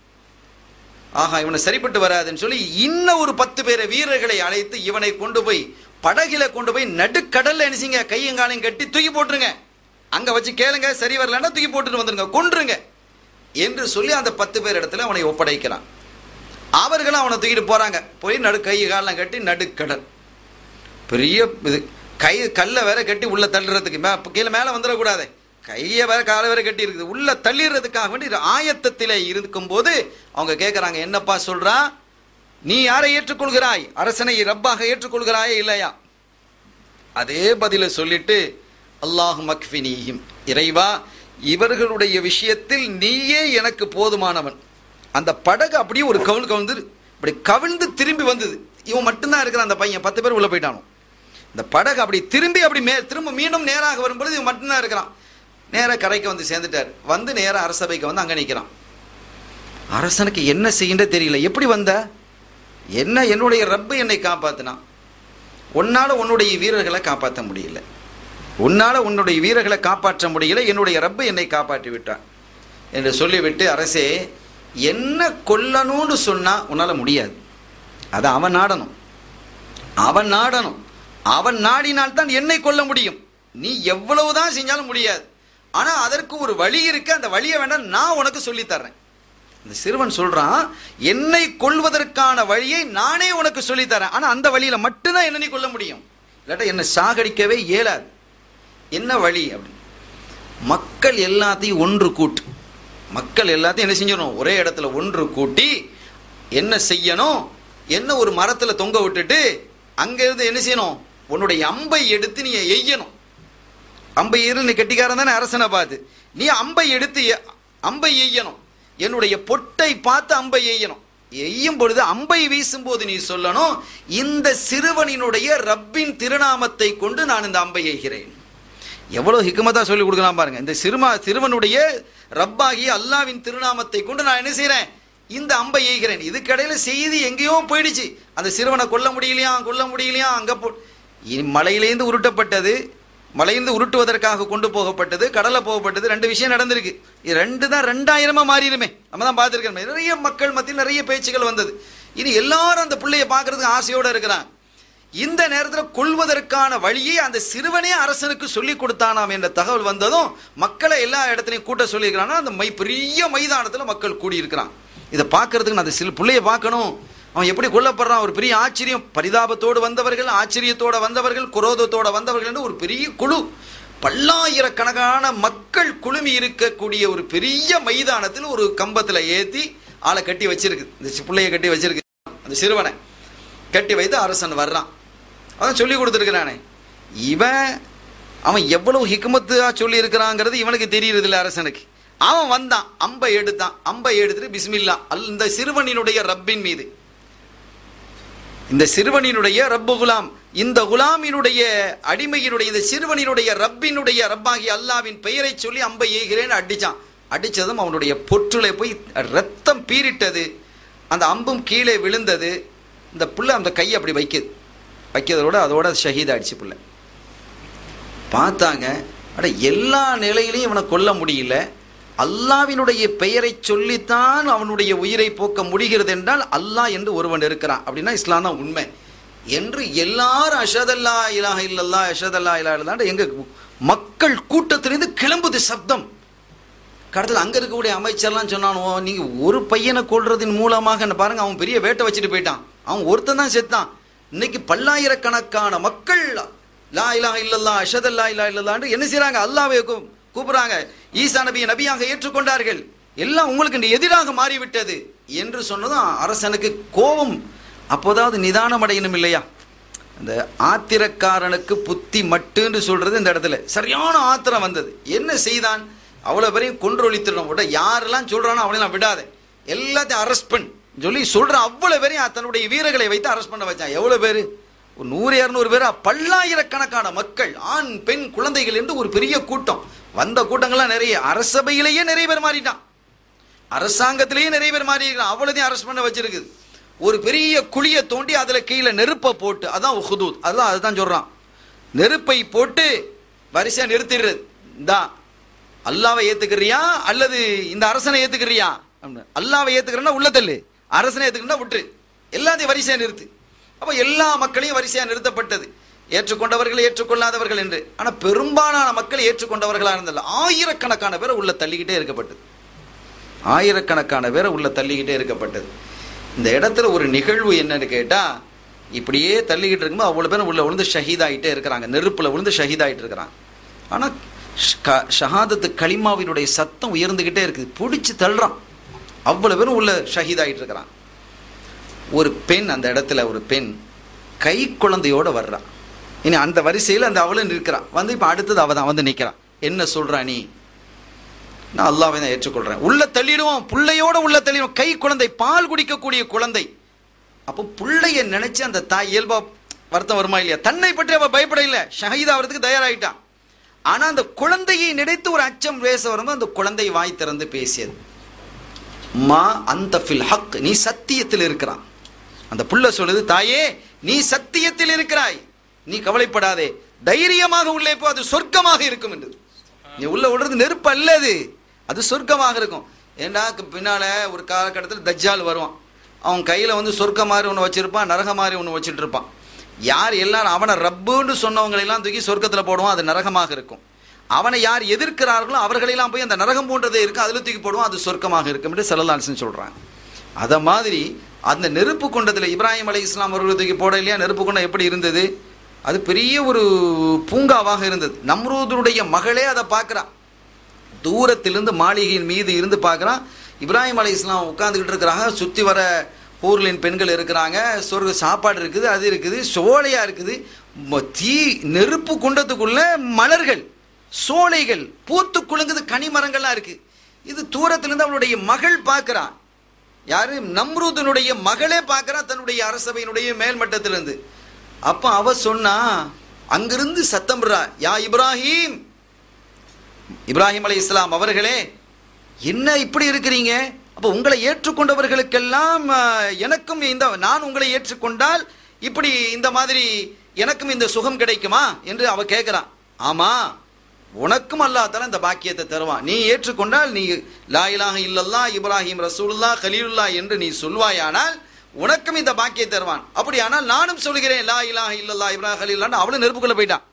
ஆஹா இவனை சரிப்பட்டு வராதுன்னு சொல்லி இன்னும் ஒரு பத்து பேரை வீரர்களை அழைத்து இவனை கொண்டு போய் படகில கொண்டு போய் நடுக்கடல்ல என்ன செய்யுங்க கையும் காலையும் கட்டி தூக்கி போட்டுருங்க அங்க வச்சு கேளுங்க சரி வரலன்னா தூக்கி போட்டுட்டு வந்துருங்க கொன்றுங்க என்று சொல்லி அந்த பத்து பேர் இடத்துல அவனை ஒப்படைக்கிறான் அவர்களும் அவனை தூக்கிட்டு போறாங்க போய் நடு கை காலம் கட்டி நடுக்கடல் பெரிய இது கை கல்லை வேற கட்டி உள்ள தள்ளுறதுக்கு மே கீழே மேலே வந்துடக்கூடாது கையை வேற காலை வேற கட்டி இருக்குது உள்ள தள்ளிடுறதுக்காக வேண்டி ஆயத்தத்திலே இருக்கும்போது அவங்க கேட்குறாங்க என்னப்பா சொல்றா நீ யாரை ஏற்றுக்கொள்கிறாய் அரசனை ரப்பாக ஏற்றுக்கொள்கிறாயே இல்லையா அதே பதிலை சொல்லிட்டு அல்லாஹு மக்ஃபினீஹிம் இறைவா இவர்களுடைய விஷயத்தில் நீயே எனக்கு போதுமானவன் அந்த படகு அப்படியே ஒரு கவுள் கவிழ்ந்து இப்படி கவிழ்ந்து திரும்பி வந்தது இவன் மட்டும்தான் இருக்கிறான் அந்த பையன் பத்து பேர் உள்ள போயிட்டானோ இந்த படகு அப்படி திரும்பி அப்படி மே திரும்ப மீண்டும் நேராக வரும்பொழுது இவன் மட்டும்தான் இருக்கிறான் நேராக கரைக்கு வந்து சேர்ந்துட்டார் வந்து நேராக அரசபைக்கு வந்து அங்கே நிற்கிறான் அரசனுக்கு என்ன செய்யன்ற தெரியல எப்படி வந்த என்ன என்னுடைய ரப்பு என்னை காப்பாத்தினான் உன்னால உன்னுடைய வீரர்களை காப்பாற்ற முடியல உன்னால உன்னுடைய வீரர்களை காப்பாற்ற முடியல என்னுடைய ரப்பு என்னை காப்பாற்றி விட்டான் என்று சொல்லிவிட்டு அரசே என்ன கொல்லணும்னு சொன்னா உன்னால முடியாது அதை அவன் நாடணும் அவன் நாடணும் அவன் நாடினால்தான் என்னை கொல்ல முடியும் நீ எவ்வளவுதான் செஞ்சாலும் முடியாது ஆனா அதற்கு ஒரு வழி இருக்கு அந்த வழியை வேண்டாம் நான் உனக்கு சொல்லி தர்றேன் இந்த சிறுவன் சொல்றான் என்னை கொல்வதற்கான வழியை நானே உனக்கு சொல்லி தரேன் ஆனா அந்த வழியில மட்டும்தான் என்ன நீ கொல்ல முடியும் இல்லாட்டா என்னை சாகடிக்கவே இயலாது என்ன வழி அப்படின்னு மக்கள் எல்லாத்தையும் ஒன்று கூட்டு மக்கள் எல்லாத்தையும் என்ன செஞ்சணும் ஒரே இடத்துல ஒன்று கூட்டி என்ன செய்யணும் என்ன ஒரு மரத்துல தொங்க விட்டுட்டு அங்க இருந்து என்ன செய்யணும் உன்னுடைய அம்பை எடுத்து நீ எய்யணும் அம்பை ஏறு நீ கெட்டிக்காரன் தானே அரசனை பார்த்து நீ அம்பை எடுத்து எ- அம்பை எய்யணும் என்னுடைய பொட்டை பார்த்து அம்பை எய்யணும் எய்யும் பொழுது அம்பை வீசும் போது நீ சொல்லணும் இந்த சிறுவனினுடைய ரப்பின் திருநாமத்தை கொண்டு நான் இந்த அம்பை எய்கிறேன் எவ்வளவு ஹிக்குமத்தா சொல்லி கொடுக்கலாம் பாருங்க இந்த சிறுமா சிறுவனுடைய ரப்பாகிய அல்லாவின் திருநாமத்தை கொண்டு நான் என்ன செய்றேன் இந்த அம்பை எய்கிறேன் இதுக்கடையில செய்தி எங்கேயோ போயிடுச்சு அந்த சிறுவனை கொல்ல முடியலையா கொல்ல முடியலையா அங்க போ இனி மலையிலேருந்து உருட்டப்பட்டது மலையிலிருந்து உருட்டுவதற்காக கொண்டு போகப்பட்டது கடலை போகப்பட்டது ரெண்டு விஷயம் நடந்திருக்கு இது ரெண்டு தான் ரெண்டாயிரமா மாறிடுமே நம்ம தான் பார்த்துருக்கோம் நிறைய மக்கள் மத்தியில் நிறைய பேச்சுகள் வந்தது இனி எல்லாரும் அந்த பிள்ளைய பார்க்கறதுக்கு ஆசையோட இருக்கிறாங்க இந்த நேரத்தில் கொள்வதற்கான வழியை அந்த சிறுவனே அரசனுக்கு சொல்லி கொடுத்தானாம் என்ற தகவல் வந்ததும் மக்களை எல்லா இடத்துலையும் கூட்ட சொல்லியிருக்கிறான்னா அந்த மை பெரிய மைதானத்தில் மக்கள் கூடியிருக்கிறான் இதை பார்க்கறதுக்கு நான் அந்த சிறு பிள்ளைய பார்க்கணும் அவன் எப்படி கொல்லப்படுறான் ஒரு பெரிய ஆச்சரியம் பரிதாபத்தோடு வந்தவர்கள் ஆச்சரியத்தோட வந்தவர்கள் குரோதத்தோட வந்தவர்கள் என்று ஒரு பெரிய குழு பல்லாயிரக்கணக்கான மக்கள் குழுமி இருக்கக்கூடிய ஒரு பெரிய மைதானத்தில் ஒரு கம்பத்தில் ஏற்றி ஆளை கட்டி வச்சிருக்கு இந்த சி- பிள்ளைய கட்டி வச்சிருக்கு அந்த சிறுவனை கட்டி வைத்து அரசன் வர்றான் அதான் சொல்லி கொடுத்துருக்கிறானே இவன் அவன் எவ்வளவு ஹிக்மத்தா சொல்லி இருக்கிறாங்கிறது இவனுக்கு தெரியறது இல்லை அரசனுக்கு அவன் வந்தான் அம்பை எடுத்தான் அம்பை எடுத்துட்டு பிஸ்மில்லா அல் இந்த சிறுவனினுடைய ரப்பின் மீது இந்த சிறுவனினுடைய ரப்பு குலாம் இந்த குலாமினுடைய அடிமையினுடைய இந்த சிறுவனினுடைய ரப்பினுடைய ரப்பாகி அல்லாவின் பெயரை சொல்லி அம்பை ஏகிறேன்னு அடிச்சான் அடிச்சதும் அவனுடைய பொற்றுல போய் ரத்தம் பீரிட்டது அந்த அம்பும் கீழே விழுந்தது இந்த புள்ள அந்த கையை அப்படி வைக்குது வைக்கிறதோட அதோட ஷஹீதாயிடுச்சு புள்ள பார்த்தாங்க அட எல்லா நிலையிலையும் இவனை கொல்ல முடியல அல்லாவினுடைய பெயரை சொல்லித்தான் அவனுடைய உயிரை போக்க முடிகிறது என்றால் அல்லாஹ் என்று ஒருவன் இருக்கிறான் அப்படின்னா இஸ்லாம் தான் உண்மை என்று எல்லாரும் அஷதல்லா இலாஹ இல்லல்லா அஷதல்லா இலா இல்லல்லான்னு எங்க மக்கள் கூட்டத்திலிருந்து கிளம்புது சப்தம் கடத்தில் அங்க இருக்கக்கூடிய அமைச்சர்லாம் சொன்னானோ நீங்க ஒரு பையனை கொல்றதின் மூலமாக என்ன பாருங்க அவன் பெரிய வேட்டை வச்சுட்டு போயிட்டான் அவன் ஒருத்தன் தான் செத்தான் இன்னைக்கு பல்லாயிரக்கணக்கான மக்கள் லா இலாஹ இல்லல்லா அஷதல்லா இலா இல்லல்லான்னு என்ன செய்றாங்க அல்லாஹ்வை கூ- கூப்பிடுறாங்க ஈசா நபியை நபியாக ஏற்றுக்கொண்டார்கள் எல்லாம் உங்களுக்கு இன்று எதிராக மாறிவிட்டது என்று சொன்னதும் அரசனுக்கு கோபம் அப்போதாவது நிதானம் அடையணும் இல்லையா அந்த ஆத்திரக்காரனுக்கு புத்தி மட்டுன்னு சொல்றது இந்த இடத்துல சரியான ஆத்திரம் வந்தது என்ன செய்தான் அவ்வளவு பேரையும் கொன்றொழித்திடணும் விட யாரெல்லாம் சொல்றானோ அவனையெல்லாம் விடாத எல்லாத்தையும் அரெஸ்ட் பண்ணு சொல்லி சொல்ற அவ்வளவு பேரையும் தன்னுடைய வீரர்களை வைத்து அரெஸ்ட் பண்ண வச்சான் எவ்வளவு பேரு ஒரு நூறு இரநூறு பேரா பல்லாயிரக்கணக்கான மக்கள் ஆண் பெண் குழந்தைகள் என்று ஒரு பெரிய கூட்டம் வந்த கூட்டங்கள்லாம் நிறைய அரசபையிலேயே நிறைய பேர் மாறிட்டான் அரசாங்கத்திலேயே நிறைய பேர் மாறி இருக்கான் அவ்வளோதையும் அரெஸ்ட் பண்ண வச்சிருக்குது ஒரு பெரிய குழியை தோண்டி அதுல கீழே நெருப்பை போட்டு அதான் ஹுதூத் அதான் அதுதான் சொல்றான் நெருப்பை போட்டு வரிசையா நிறுத்திடுறது இந்தா அல்லாவை ஏத்துக்கிறியா அல்லது இந்த அரசனை ஏத்துக்கிறியா அப்படின்னு. அல்லாவை ஏத்துக்கிறேன்னா உள்ள தள்ளு அரசனை ஏத்துக்கிறா விட்டுரு எல்லாத்தையும் வரிசையா நிறுத்து அப்ப எல்லா மக்களையும் வரிசையா நிறுத்தப்பட்டது ஏற்றுக்கொண்டவர்கள் ஏற்றுக்கொள்ளாதவர்கள் என்று ஆனா பெரும்பாலான மக்கள் ஏற்றுக்கொண்டவர்களா இருந்தல ஆயிரக்கணக்கான பேரை உள்ள தள்ளிக்கிட்டே இருக்கப்பட்டது ஆயிரக்கணக்கான பேரை உள்ள தள்ளிக்கிட்டே இருக்கப்பட்டது இந்த இடத்துல ஒரு நிகழ்வு என்னன்னு கேட்டா இப்படியே தள்ளிக்கிட்டு இருக்கும்போது அவ்வளோ பேரும் உள்ள விழுந்து ஷஹீதாயிட்டே இருக்கிறாங்க நெருப்புல விழுந்து ஷஹீதாயிட்டு இருக்கிறாங்க ஆனா ஷ- ஷஹாதத்து களிமாவினுடைய சத்தம் உயர்ந்துகிட்டே இருக்குது பிடிச்சி தள்ளுறான் அவ்வளவு பேரும் உள்ள ஷஹீதாயிட்டு இருக்கிறான் ஒரு பெண் அந்த இடத்துல ஒரு பெண் கை குழந்தையோட வர்றான் இனி அந்த வரிசையில் அந்த அவளும் நிற்கிறான் வந்து இப்போ அடுத்தது அவ தான் வந்து நிற்கிறான் என்ன சொல்றா நீ நான் அல்லாவை தான் ஏற்றுக்கொள்றேன் உள்ள தள்ளிடுவோம் புள்ளையோட உள்ள தள்ளிடுவோம் கை குழந்தை பால் குடிக்கக்கூடிய குழந்தை அப்போ புள்ளைய நினைச்சு அந்த தாய் இயல்பா வருத்தம் வருமா இல்லையா தன்னை பற்றி அவ பயப்பட இல்லை ஷஹீத் ஆகிறதுக்கு தயாராயிட்டான் ஆனா அந்த குழந்தையை நினைத்து ஒரு அச்சம் பேச வரும்போது அந்த குழந்தை வாய் திறந்து பேசியது மா அந்த ஃபில் ஹக் நீ சத்தியத்தில் இருக்கிறான் அந்த புள்ள சொல்லுது தாயே நீ சத்தியத்தில் இருக்கிறாய் நீ கவலைப்படாதே தைரியமாக உள்ளே போ அது சொர்க்கமாக இருக்கும் என்று நீ உள்ள விடுறது நெருப்பு அல்ல அது அது சொர்க்கமாக இருக்கும் ஏண்டா பின்னால ஒரு காலகட்டத்தில் தஜ்ஜால் வருவான் அவன் கையில வந்து சொர்க்க மாதிரி ஒன்று வச்சிருப்பான் நரக மாதிரி ஒன்று வச்சுட்டு இருப்பான் யார் எல்லாரும் அவனை ரப்புன்னு சொன்னவங்களை எல்லாம் தூக்கி சொர்க்கத்தில் போடுவான் அது நரகமாக இருக்கும் அவனை யார் எதிர்க்கிறார்களோ அவர்களெல்லாம் போய் அந்த நரகம் போன்றதே இருக்கு அதில் தூக்கி போடுவான் அது சொர்க்கமாக இருக்கும் என்று செல்லலான்ஸ்னு சொல்றாங்க அத மாதிரி அந்த நெருப்பு கொண்டதில் இப்ராஹிம் அலை இஸ்லாம் அவர்களை தூக்கி போட இல்லையா நெருப்பு கொண்டம் எப்படி இருந்தது அது பெரிய ஒரு பூங்காவாக இருந்தது நம்ரூதனுடைய மகளே அதை பார்க்குறான் தூரத்திலிருந்து மாளிகையின் மீது இருந்து பார்க்குறான் இப்ராஹிம் அலை இஸ்லாம் உட்காந்துக்கிட்டு இருக்கிறாங்க சுற்றி வர ஊர்லின் பெண்கள் இருக்கிறாங்க சொர்க்க சாப்பாடு இருக்குது அது இருக்குது சோலையாக இருக்குது ம- தீ நெருப்பு குண்டத்துக்குள்ள மலர்கள் சோலைகள் பூத்து குலுங்குது கனிமரங்கள்லாம் இருக்கு இது தூரத்திலிருந்து அவளுடைய மகள் பார்க்குறான் யாரு நம்ரூதனுடைய மகளே பார்க்கறா தன்னுடைய அரசவையினுடைய மேல்மட்டத்திலிருந்து அப்ப அவ சொன்னா அங்கிருந்து சத்தம் விடுறா யா இப்ராஹிம் இப்ராஹிம் அலை இஸ்லாம் அவர்களே என்ன இப்படி இருக்கிறீங்க அப்ப உங்களை ஏற்றுக்கொண்டவர்களுக்கெல்லாம் அஹ், எனக்கும் இந்த நான் உங்களை ஏற்றுக்கொண்டால் இப்படி இந்த மாதிரி எனக்கும் இந்த சுகம் கிடைக்குமா என்று அவ கேட்கிறான் ஆமா உனக்கும் அல்லாஹ் தஆலா இந்த பாக்கியத்தை தருவான் நீ ஏற்றுக்கொண்டால் நீ லா இலாஹ இல்லல்லா இப்ராஹிம் ரசூலுல்லா கலீலுல்லா என்று நீ சொல்வாயானால் உனக்கும் இந்த பாக்கியத்தை தருவான் அப்படியானால் நானும் சொல்கிறேன் லா இலாஹ இல்லல்லா இப்ராஹிம் கலீலுல்லான்னு அவளும் நெருப்புக்குள்ள போயிட்டான்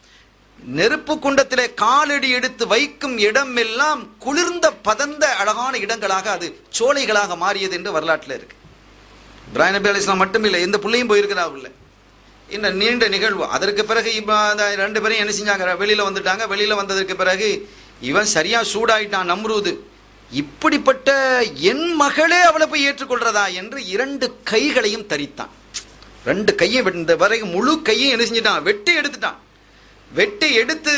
நெருப்பு குண்டத்திலே காலடி எடுத்து வைக்கும் இடம் எல்லாம் குளிர்ந்த பதந்த அழகான இடங்களாக அது சோலைகளாக மாறியது என்று வரலாற்றில் இருக்கு இப்ராஹிம் நபி அலிஸ்லாம் மட்டும் இல்லை எந்த பிள்ளையும் போயிருக்கிறா உள்ள இந்த நீண்ட நிகழ்வு அதற்கு பிறகு இப்போ அந்த ரெண்டு பேரும் என்ன செஞ்சாங்க வெளியில வந்துட்டாங்க வெளியில வந்ததற்கு பிறகு இவன் சரியா சூடாயிட்டான் நம்ரூது இப்படிப்பட்ட என் மகளே அவளை போய் ஏற்றுக்கொள்றதா என்று இரண்டு கைகளையும் தரித்தான் ரெண்டு கையை இந்த வரைக்கும் முழு கையும் என்ன செஞ்சிட்டான் வெட்டி எடுத்துட்டான் வெட்டி எடுத்து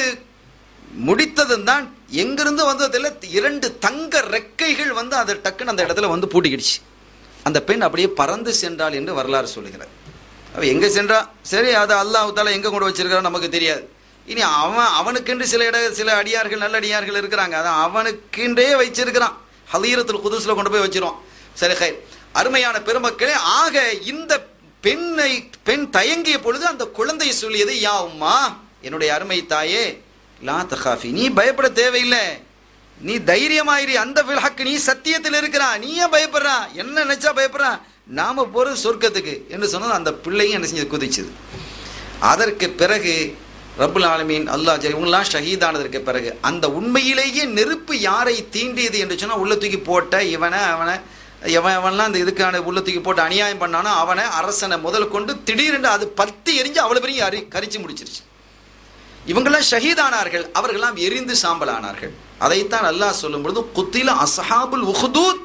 முடித்ததும் தான் எங்கிருந்து வந்ததில் இரண்டு தங்க ரெக்கைகள் வந்து அதை டக்குன்னு அந்த இடத்துல வந்து பூட்டிக்கிடுச்சு அந்த பெண் அப்படியே பறந்து சென்றாள் என்று வரலாறு சொல்லுகிறார் அவ எங்க சென்றா சரி அது அல்லாஹ் தாலா எங்க கொண்டு வச்சிருக்காரு நமக்கு தெரியாது இனி அவன் அவனுக்கென்று சில இட சில அடியார்கள் நல்ல அடியார்கள் இருக்கிறாங்க அதான் அவனுக்கென்றே வச்சிருக்கிறான் ஹலீரத்தில் குதுஸ்ல கொண்டு போய் வச்சிருவான் சரி ஹை அருமையான பெருமக்களே ஆக இந்த பெண்ணை பெண் தயங்கிய பொழுது அந்த குழந்தை சொல்லியது யா உம்மா என்னுடைய அருமை தாயே லா தகாஃபி நீ பயப்பட தேவையில்லை நீ தைரியமாயிரு அந்த விலக்கு நீ சத்தியத்தில் இருக்கிறா நீ ஏன் பயப்படுறா என்ன நினைச்சா பயப்படுறா நாம போறது சொர்க்கத்துக்கு என்று சொன்னது அந்த பிள்ளையும் என்ன செஞ்சது குதிச்சுது அதற்கு பிறகு ரப்புல் ஆலமீன் அல்லாஹ் ஜெல் இவங்கெல்லாம் ஷஹீதானதற்கு பிறகு அந்த உண்மையிலேயே நெருப்பு யாரை தீண்டியது என்று சொன்னா உள்ள தூக்கி போட்ட இவனை அவனை எவன் எவன்லாம் அந்த இதுக்கான உள்ள தூக்கி போட்டு அநியாயம் பண்ணானோ அவனை அரசனை முதல் கொண்டு திடீரென்று அது பத்தி எரிஞ்சு அவ்வளவு பெரிய அரி கரிச்சு முடிச்சிருச்சு இவங்கெல்லாம் ஷஹீதானார்கள் அவர்களெல்லாம் எரிந்து சாம்பலானார்கள் அதைத்தான் அல்லாஹ் சொல்லும் பொழுது குத்தில அசஹாபுல் உஹுதூத்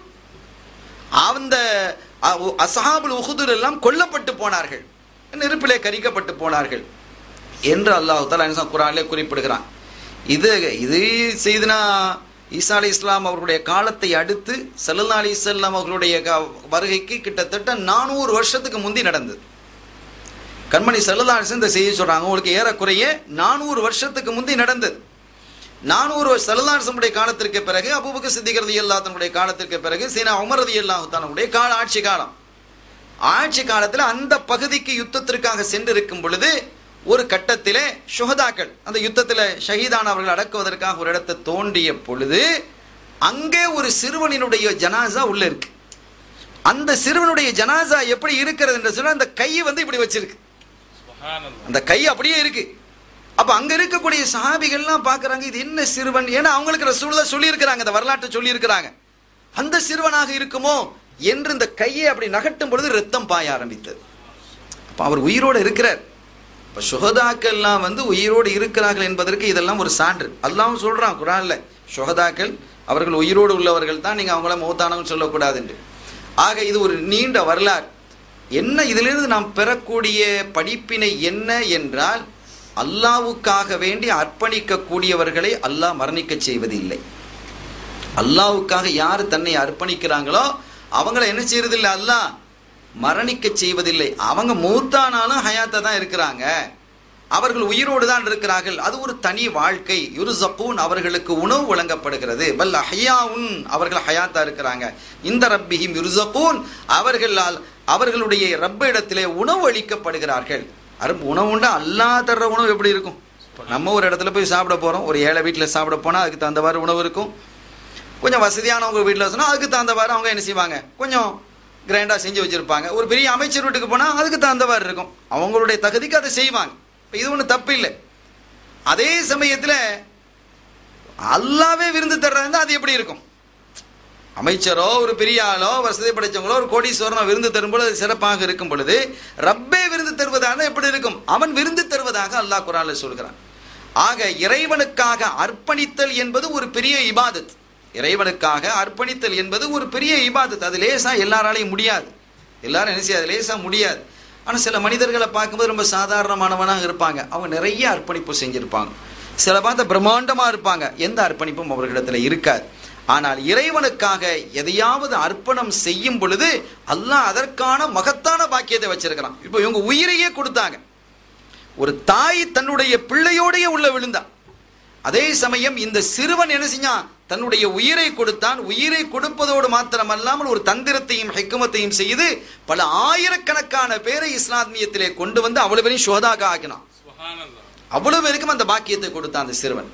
அந்த அ- அசஹாபுல் உஹுதூர் எல்லாம் கொல்லப்பட்டு போனார்கள் நெருப்பிலே கரிக்கப்பட்டு போனார்கள் என்று அல்லாஹ் தாலா என்ன சொல்றான்? குர்ஆனிலே குறிப்பிடுகிறான் இது இது செய்தனா ஈசா அலி இஸ்லாம் அவர்களுடைய காலத்தை அடுத்து சல்லல்லா அலி இஸ்லாம் அவர்களுடைய க- வருகைக்கு கிட்டத்தட்ட நானூறு வருஷத்துக்கு முந்தி நடந்தது கண்மணி செல்லதாசன் இந்த செய்தி சொல்றாங்க உங்களுக்கு ஏறக்குறைய நானூறு வருஷத்துக்கு முந்தி நடந்தது நானூறு செல்லதாசனுடைய காலத்திற்கு பிறகு அபுபக்க சித்திகரதி அல்லாத்தனுடைய காலத்திற்கு பிறகு சீனா உமரதி அல்லாஹானுடைய கால ஆட்சி காலம் ஆட்சி காலத்தில் அந்த பகுதிக்கு யுத்தத்திற்காக சென்றிருக்கும் பொழுது ஒரு கட்டத்திலே சுகதாக்கள் அந்த யுத்தத்தில் ஷஹீதானவர்கள் அடக்குவதற்காக ஒரு இடத்தை தோண்டிய பொழுது அங்கே ஒரு சிறுவனினுடைய ஜனாசா உள்ள இருக்கு அந்த சிறுவனுடைய ஜனாசா எப்படி இருக்கிறது என்று சொன்னா அந்த கையை வந்து இப்படி வச்சிருக்கு சுபஹானல்லாஹ் அந்த கை அப்படியே இருக்கு அப்ப அங்க இருக்கக்கூடிய சஹாபிகள்லாம் பார்க்கறாங்க இது என்ன சிறுவன் ஏன்னா அவங்களுக்கு ரசூலுல்லாஹ் சொல்லி இருக்கிறாங்க இந்த வரலாற்றை சொல்லி இருக்கிறாங்க அந்த சிறுவனாக இருக்குமோ என்று இந்த கையை அப்படி நகட்டும் பொழுது ரத்தம் பாய ஆரம்பித்தது அப்ப அவர் உயிரோடு இருக்கிறார் இப்ப சுகதாக்கள்லாம் வந்து உயிரோடு இருக்கிறார்கள் என்பதற்கு இதெல்லாம் ஒரு சான்று அல்லாஹ் சொல்றான் குரான்ல சுகதாக்கள் அவர்கள் உயிரோடு உள்ளவர்கள் தான் நீங்க அவங்கள மௌத்தானவங்க சொல்லக்கூடாது என்று ஆக இது ஒரு நீண்ட வரலாறு என்ன இதிலிருந்து நாம் பெறக்கூடிய படிப்பினை என்ன என்றால் அல்லாவுக்காக வேண்டி அர்ப்பணிக்கக்கூடியவர்களை அல்லாஹ் மரணிக்கச் செய்வதில்லை அல்லாவுக்காக யார் தன்னை அர்ப்பணிக்கிறாங்களோ அவங்கள என்ன செய்யறதில்லை அல்லாஹ் மரணிக்க செய்வதில்லை அவங்க மூத்தானாலும் ஹயாத்தா தான் இருக்கிறாங்க அவர்கள் உயிரோடு தான் இருக்கிறார்கள் அது ஒரு தனி வாழ்க்கை யுருசப்பூன் அவர்களுக்கு உணவு வழங்கப்படுகிறது பல் ஹயாவுன் அவர்கள் ஹயாத்தா இருக்கிறாங்க இந்த ரப்பிஹிம் யுருசப்பூன் அவர்களால் அவர்களுடைய ரப்ப இடத்திலே உணவு அளிக்கப்படுகிறார்கள் அரும்பு உணவுண்டா அல்லா தர்ற உணவு எப்படி இருக்கும் நம்ம ஒரு இடத்துல போய் சாப்பிட போகிறோம் ஒரு ஏழை வீட்டில் சாப்பிட போனால் அதுக்கு தகுந்தவாறு உணவு இருக்கும் கொஞ்சம் வசதியானவங்க வீட்டில் சொன்னால் அதுக்கு தகுந்தவாறு அவங்க என்ன செய்வாங்க கொஞ்சம் கிராண்டாக செஞ்சு வச்சுருப்பாங்க ஒரு பெரிய அமைச்சர் வீட்டுக்கு போனால் அதுக்கு தகுந்தவாறு இருக்கும் அவங்களுடைய தகுதிக்கு அதை செய்வாங்க இப்போ இது ஒன்றும் தப்பு இல்லை அதே சமயத்தில் அல்லாவே விருந்து தர்றது அது எப்படி இருக்கும் அமைச்சரோ ஒரு பெரிய ஆளோ வசதி படைச்சவங்களோ ஒரு கோடீஸ்வரனோ விருந்து தரும் பொழுது சிறப்பாக இருக்கும் பொழுது ரப்பே விருந்து தருவதாக எப்படி இருக்கும் அவன் விருந்து தருவதாக அல்லாஹ் குரான்ல சொல்கிறான் ஆக இறைவனுக்காக அர்ப்பணித்தல் என்பது ஒரு பெரிய இபாதத் இறைவனுக்காக அர்ப்பணித்தல் என்பது ஒரு பெரிய இபாதத் அது லேசா எல்லாராலையும் முடியாது எல்லாரும் என்ன செய்யாது லேசா முடியாது ஆனால் சில மனிதர்களை பார்க்கும்போது ரொம்ப சாதாரணமானவனாக இருப்பாங்க அவங்க நிறைய அர்ப்பணிப்பு செஞ்சிருப்பாங்க சில பார்த்த பிரம்மாண்டமாக இருப்பாங்க எந்த அர்ப்பணிப்பும் அவர்களிடத்தில் இருக்காது ஆனால் இறைவனுக்காக எதையாவது அர்ப்பணம் செய்யும் பொழுது அல்லாஹ் அதற்கான மகத்தான பாக்கியத்தை வச்சிருக்கிறான் இப்போ இவங்க உயிரையே கொடுத்தாங்க ஒரு தாய் தன்னுடைய பிள்ளையோடைய உள்ள விழுந்தா அதே சமயம் இந்த சிறுவன் என்ன செஞ்சான் தன்னுடைய உயிரை கொடுத்தான் உயிரை கொடுப்பதோடு மாத்திரமல்லாமல் ஒரு தந்திரத்தையும் ஹெக்குமத்தையும் செய்து பல ஆயிரக்கணக்கான பேரை இஸ்லாமியத்திலே கொண்டு வந்து அவ்வளவு பேரையும் சோதாக ஆக்கினான் அவ்வளவு பேருக்கும் அந்த பாக்கியத்தை கொடுத்தான் அந்த சிறுவன்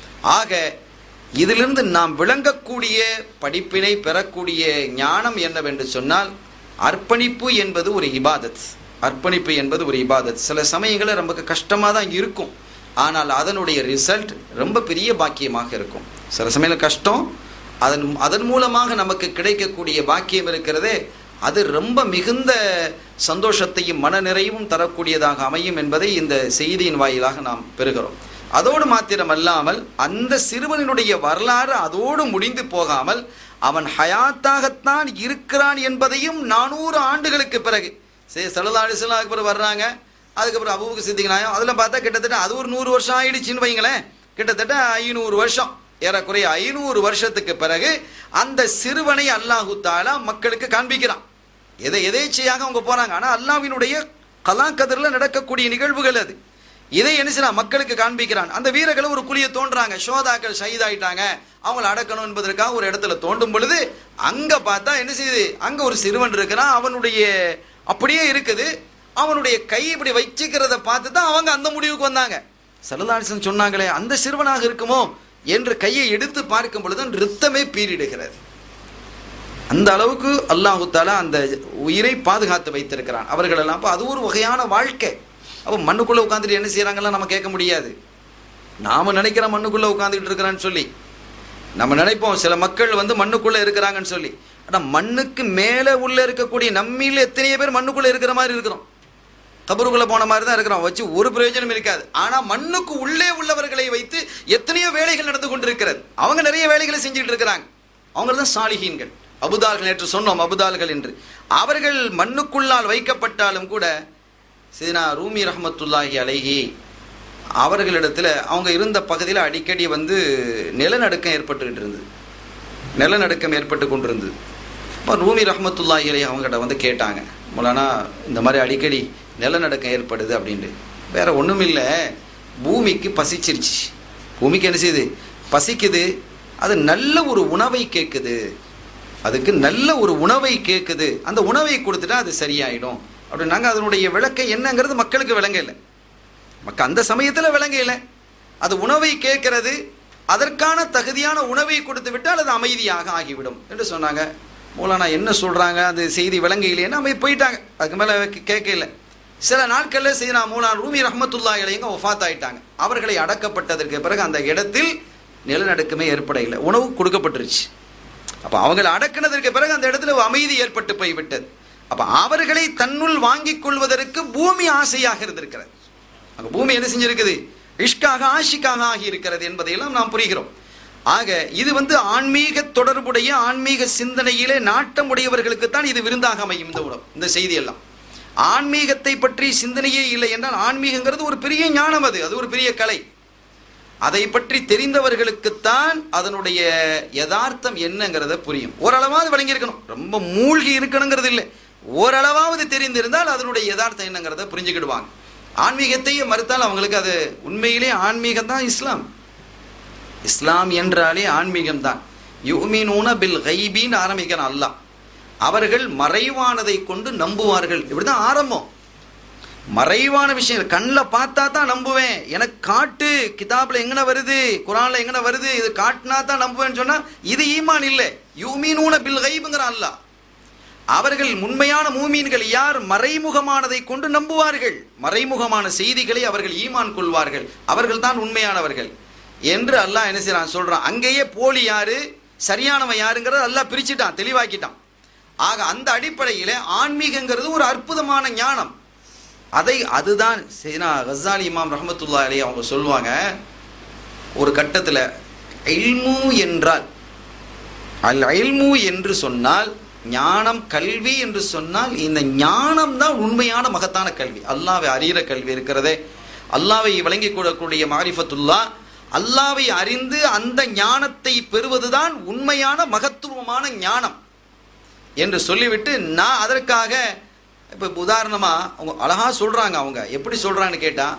ஆக இதிலிருந்து நாம் விளங்கக்கூடிய படிப்பினை பெறக்கூடிய ஞானம் என்னவென்று சொன்னால் அர்ப்பணிப்பு என்பது ஒரு இபாதத் அர்ப்பணிப்பு என்பது ஒரு இபாதத் சில சமயங்களில் நமக்கு கஷ்டமாக தான் இருக்கும் ஆனால் அதனுடைய ரிசல்ட் ரொம்ப பெரிய பாக்கியமாக இருக்கும் சில சமயம் கஷ்டம் அதன் அதன் மூலமாக நமக்கு கிடைக்கக்கூடிய பாக்கியம் இருக்கிறதே அது ரொம்ப மிகுந்த சந்தோஷத்தையும் மனநிறைவும் தரக்கூடியதாக அமையும் என்பதை இந்த செய்தியின் வாயிலாக நாம் பெறுகிறோம் அதோடு மாத்திரமல்லாமல் அந்த சிறுவனுடைய வரலாறு அதோடு முடிந்து போகாமல் அவன் ஹயாத்தாகத்தான் இருக்கிறான் என்பதையும் நானூறு ஆண்டுகளுக்கு பிறகு சரி சலதாடிசலாக்கு பிறகு வர்றாங்க அதுக்கப்புறம் அபுவுக்கு சித்திக் நாயம் அதில் பார்த்தா கிட்டத்தட்ட அது ஒரு நூறு வருஷம் ஆயிடுச்சுன்னு வைங்களேன் கிட்டத்தட்ட ஐநூறு வருஷம் ஏறக்குறைய ஐநூறு வருஷத்துக்கு பிறகு அந்த சிறுவனை அல்லாஹு தாலா மக்களுக்கு காண்பிக்கிறான் எதை எதேச்சையாக அவங்க போறாங்க ஆனால் அல்லாவினுடைய கலாக்கதிரில் நடக்கக்கூடிய நிகழ்வுகள் அது இதை என்ன செய்யலாம் மக்களுக்கு காண்பிக்கிறான் அந்த வீரர்கள் ஒரு குழியை தோன்றாங்க சோதாக்கள் ஷஹீதாயிட்டாங்க அவங்கள அடக்கணும் என்பதற்காக ஒரு இடத்துல தோண்டும் பொழுது அங்க பார்த்தா என்ன செய்யுது அங்க ஒரு சிறுவன் இருக்கிறான் அவனுடைய அப்படியே இருக்குது அவனுடைய கை இப்படி வச்சுக்கிறத பார்த்து தான் அவங்க அந்த முடிவுக்கு வந்தாங்க சல்லதாசன் சொன்னாங்களே அந்த சிறுவனாக இருக்குமோ என்று கையை எடுத்து பார்க்கும் பொழுது ரித்தமே பீரிடுகிறது அந்த அளவுக்கு அல்லாஹு தாலா அந்த உயிரை பாதுகாத்து வைத்திருக்கிறான் அவர்களெல்லாம் அப்போ அது ஒரு வகையான வாழ்க்கை அப்போ மண்ணுக்குள்ளே உட்காந்துட்டு என்ன செய்கிறாங்கலாம் நம்ம கேட்க முடியாது நாம் நினைக்கிற மண்ணுக்குள்ளே உட்காந்துக்கிட்டு இருக்கிறான்னு சொல்லி நம்ம நினைப்போம் சில மக்கள் வந்து மண்ணுக்குள்ளே இருக்கிறாங்கன்னு சொல்லி ஆனால் மண்ணுக்கு மேலே உள்ள இருக்கக்கூடிய நம்மில் எத்தனையோ பேர் மண்ணுக்குள்ளே இருக்கிற மாதிரி இருக்கிறோம் கபருக்குள்ளே போன மாதிரி தான் இருக்கிறோம் வச்சு ஒரு பிரயோஜனம் இருக்காது ஆனால் மண்ணுக்கு உள்ளே உள்ளவர்களை வைத்து எத்தனையோ வேலைகள் நடந்து கொண்டிருக்கிறது அவங்க நிறைய வேலைகளை செஞ்சுட்டு இருக்கிறாங்க அவங்க தான் சாலிகீன்கள் அபுதால்கள் நேற்று சொன்னோம் அபுதால்கள் என்று அவர்கள் மண்ணுக்குள்ளால் வைக்கப்பட்டாலும் கூட சீனா ரூமி ரஹமத்துல்லாஹி அலைஹி அவர்களிடத்தில் அவங்க இருந்த பகுதியில் அடிக்கடி வந்து நிலநடுக்கம் ஏற்பட்டுக்கிட்டு இருந்தது நிலநடுக்கம் ஏற்பட்டு கொண்டிருந்தது இப்போ ரூமி ரஹமத்துல்லாஹி அலைஹி அவங்ககிட்ட வந்து கேட்டாங்க மூலனா இந்த மாதிரி அடிக்கடி நிலநடுக்கம் ஏற்படுது அப்படின்ட்டு வேற ஒன்றும் இல்லை பூமிக்கு பசிச்சிருச்சு பூமிக்கு என்ன செய்யுது பசிக்குது அது நல்ல ஒரு உணவை கேட்குது அதுக்கு நல்ல ஒரு உணவை கேட்குது அந்த உணவை கொடுத்துட்டா அது சரியாயிடும் அப்படின்னாங்க அதனுடைய விளக்கம் என்னங்கிறது மக்களுக்கு விளங்க இல்லை மக்க அந்த சமயத்தில் விளங்க இல்லை அது உணவை கேட்கிறது அதற்கான தகுதியான உணவை கொடுத்து விட்டால் அது அமைதியாக ஆகிவிடும் என்று சொன்னாங்க மூலானா என்ன சொல்கிறாங்க அந்த செய்தி விளங்க இல்லைன்னா அமை போயிட்டாங்க அதுக்கு மேலே கேட்க இல்லை சில நாட்களில் செய்தினா மூலான் ரூமி ரஹமத்துல்லா இளையங்க ஒஃபாத் ஆயிட்டாங்க அவர்களை அடக்கப்பட்டதற்கு பிறகு அந்த இடத்தில் நிலநடுக்கமே ஏற்பட இல்லை உணவு கொடுக்கப்பட்டுருச்சு அப்போ அவங்களை அடக்கினதற்கு பிறகு அந்த இடத்துல அமைதி ஏற்பட்டு போய்விட்டது அப்போ அவர்களை தன்னுள் வாங்கிக் கொள்வதற்கு பூமி ஆசையாக இருந்திருக்கிறது அங்கே பூமி என்ன செஞ்சிருக்குது இஷ்காக ஆஷிக்காக ஆகி இருக்கிறது என்பதையெல்லாம் நாம் புரிகிறோம் ஆக இது வந்து ஆன்மீக தொடர்புடைய ஆன்மீக சிந்தனையிலே நாட்டம் உடையவர்களுக்கு தான் இது விருந்தாக அமையும் இந்த உணவு இந்த செய்தியெல்லாம் ஆன்மீகத்தை பற்றி சிந்தனையே இல்லை என்றால் ஆன்மீகங்கிறது ஒரு பெரிய ஞானம் அது அது ஒரு பெரிய கலை அதை பற்றி தெரிந்தவர்களுக்குத்தான் அதனுடைய யதார்த்தம் என்னங்கிறத புரியும் ஓரளவாவது விளங்கியிருக்கணும் ரொம்ப மூழ்கி இருக்கணுங்கிறது இல்லை ஓரளவாவது தெரிந்திருந்தால் அதனுடைய யதார்த்தம் என்னங்கிறத புரிஞ்சுக்கிடுவாங்க ஆன்மீகத்தையே மறுத்தால் அவங்களுக்கு அது உண்மையிலே ஆன்மீகம் தான் இஸ்லாம் இஸ்லாம் என்றாலே ஆன்மீகம் தான் யுமினூன பில் கைபின்னு ஆரம்பிக்கிறான் அல்லாஹ் அவர்கள் மறைவானதை கொண்டு நம்புவார்கள் இப்படிதான் ஆரம்பம் மறைவான விஷயம் கண்ணில் பார்த்தா தான் நம்புவேன் எனக்கு காட்டு கிதாப்ல எங்கன வருது குரான்ல எங்கன வருது இது காட்டினா தான் நம்புவேன்னு சொன்னா இது ஈமான் இல்லை யூமீனூன பில் கைபுங்கிறான் அல்லாஹ் அவர்கள் உண்மையான மூமீன்கள் யார் மறைமுகமானதை கொண்டு நம்புவார்கள் மறைமுகமான செய்திகளை அவர்கள் ஈமான் கொள்வார்கள் அவர்கள் தான் உண்மையானவர்கள் என்று அல்லாஹ் என்ன செய்றான் சொல்றான் அங்கேயே போலி யாரு சரியானவன் யாருங்கிறத அல்லாஹ் பிரிச்சுட்டான் தெளிவாக்கிட்டான் ஆக அந்த அடிப்படையில் ஆன்மீகங்கிறது ஒரு அற்புதமான ஞானம் அதை அதுதான் செய்னா கசாலி இமாம் ரஹமத்துல்லா அலி அவங்க சொல்லுவாங்க ஒரு கட்டத்தில் இல்மு என்றால் அல் இல்மு என்று சொன்னால் ஞானம் கல்வி என்று சொன்னால் இந்த ஞானம் தான் உண்மையான மகத்தான கல்வி அல்லாவை அறிகிற கல்வி இருக்கிறதே அல்லாவை விளங்கிக் கொள்ளக்கூடிய மாரிஃபத்துல்லா அல்லாவை அறிந்து அந்த ஞானத்தை பெறுவதுதான் உண்மையான மகத்துவமான ஞானம் என்று சொல்லிவிட்டு நான் அதற்காக இப்போ உதாரணமாக அவங்க அழகாக சொல்கிறாங்க அவங்க எப்படி சொல்கிறாங்கன்னு கேட்டால்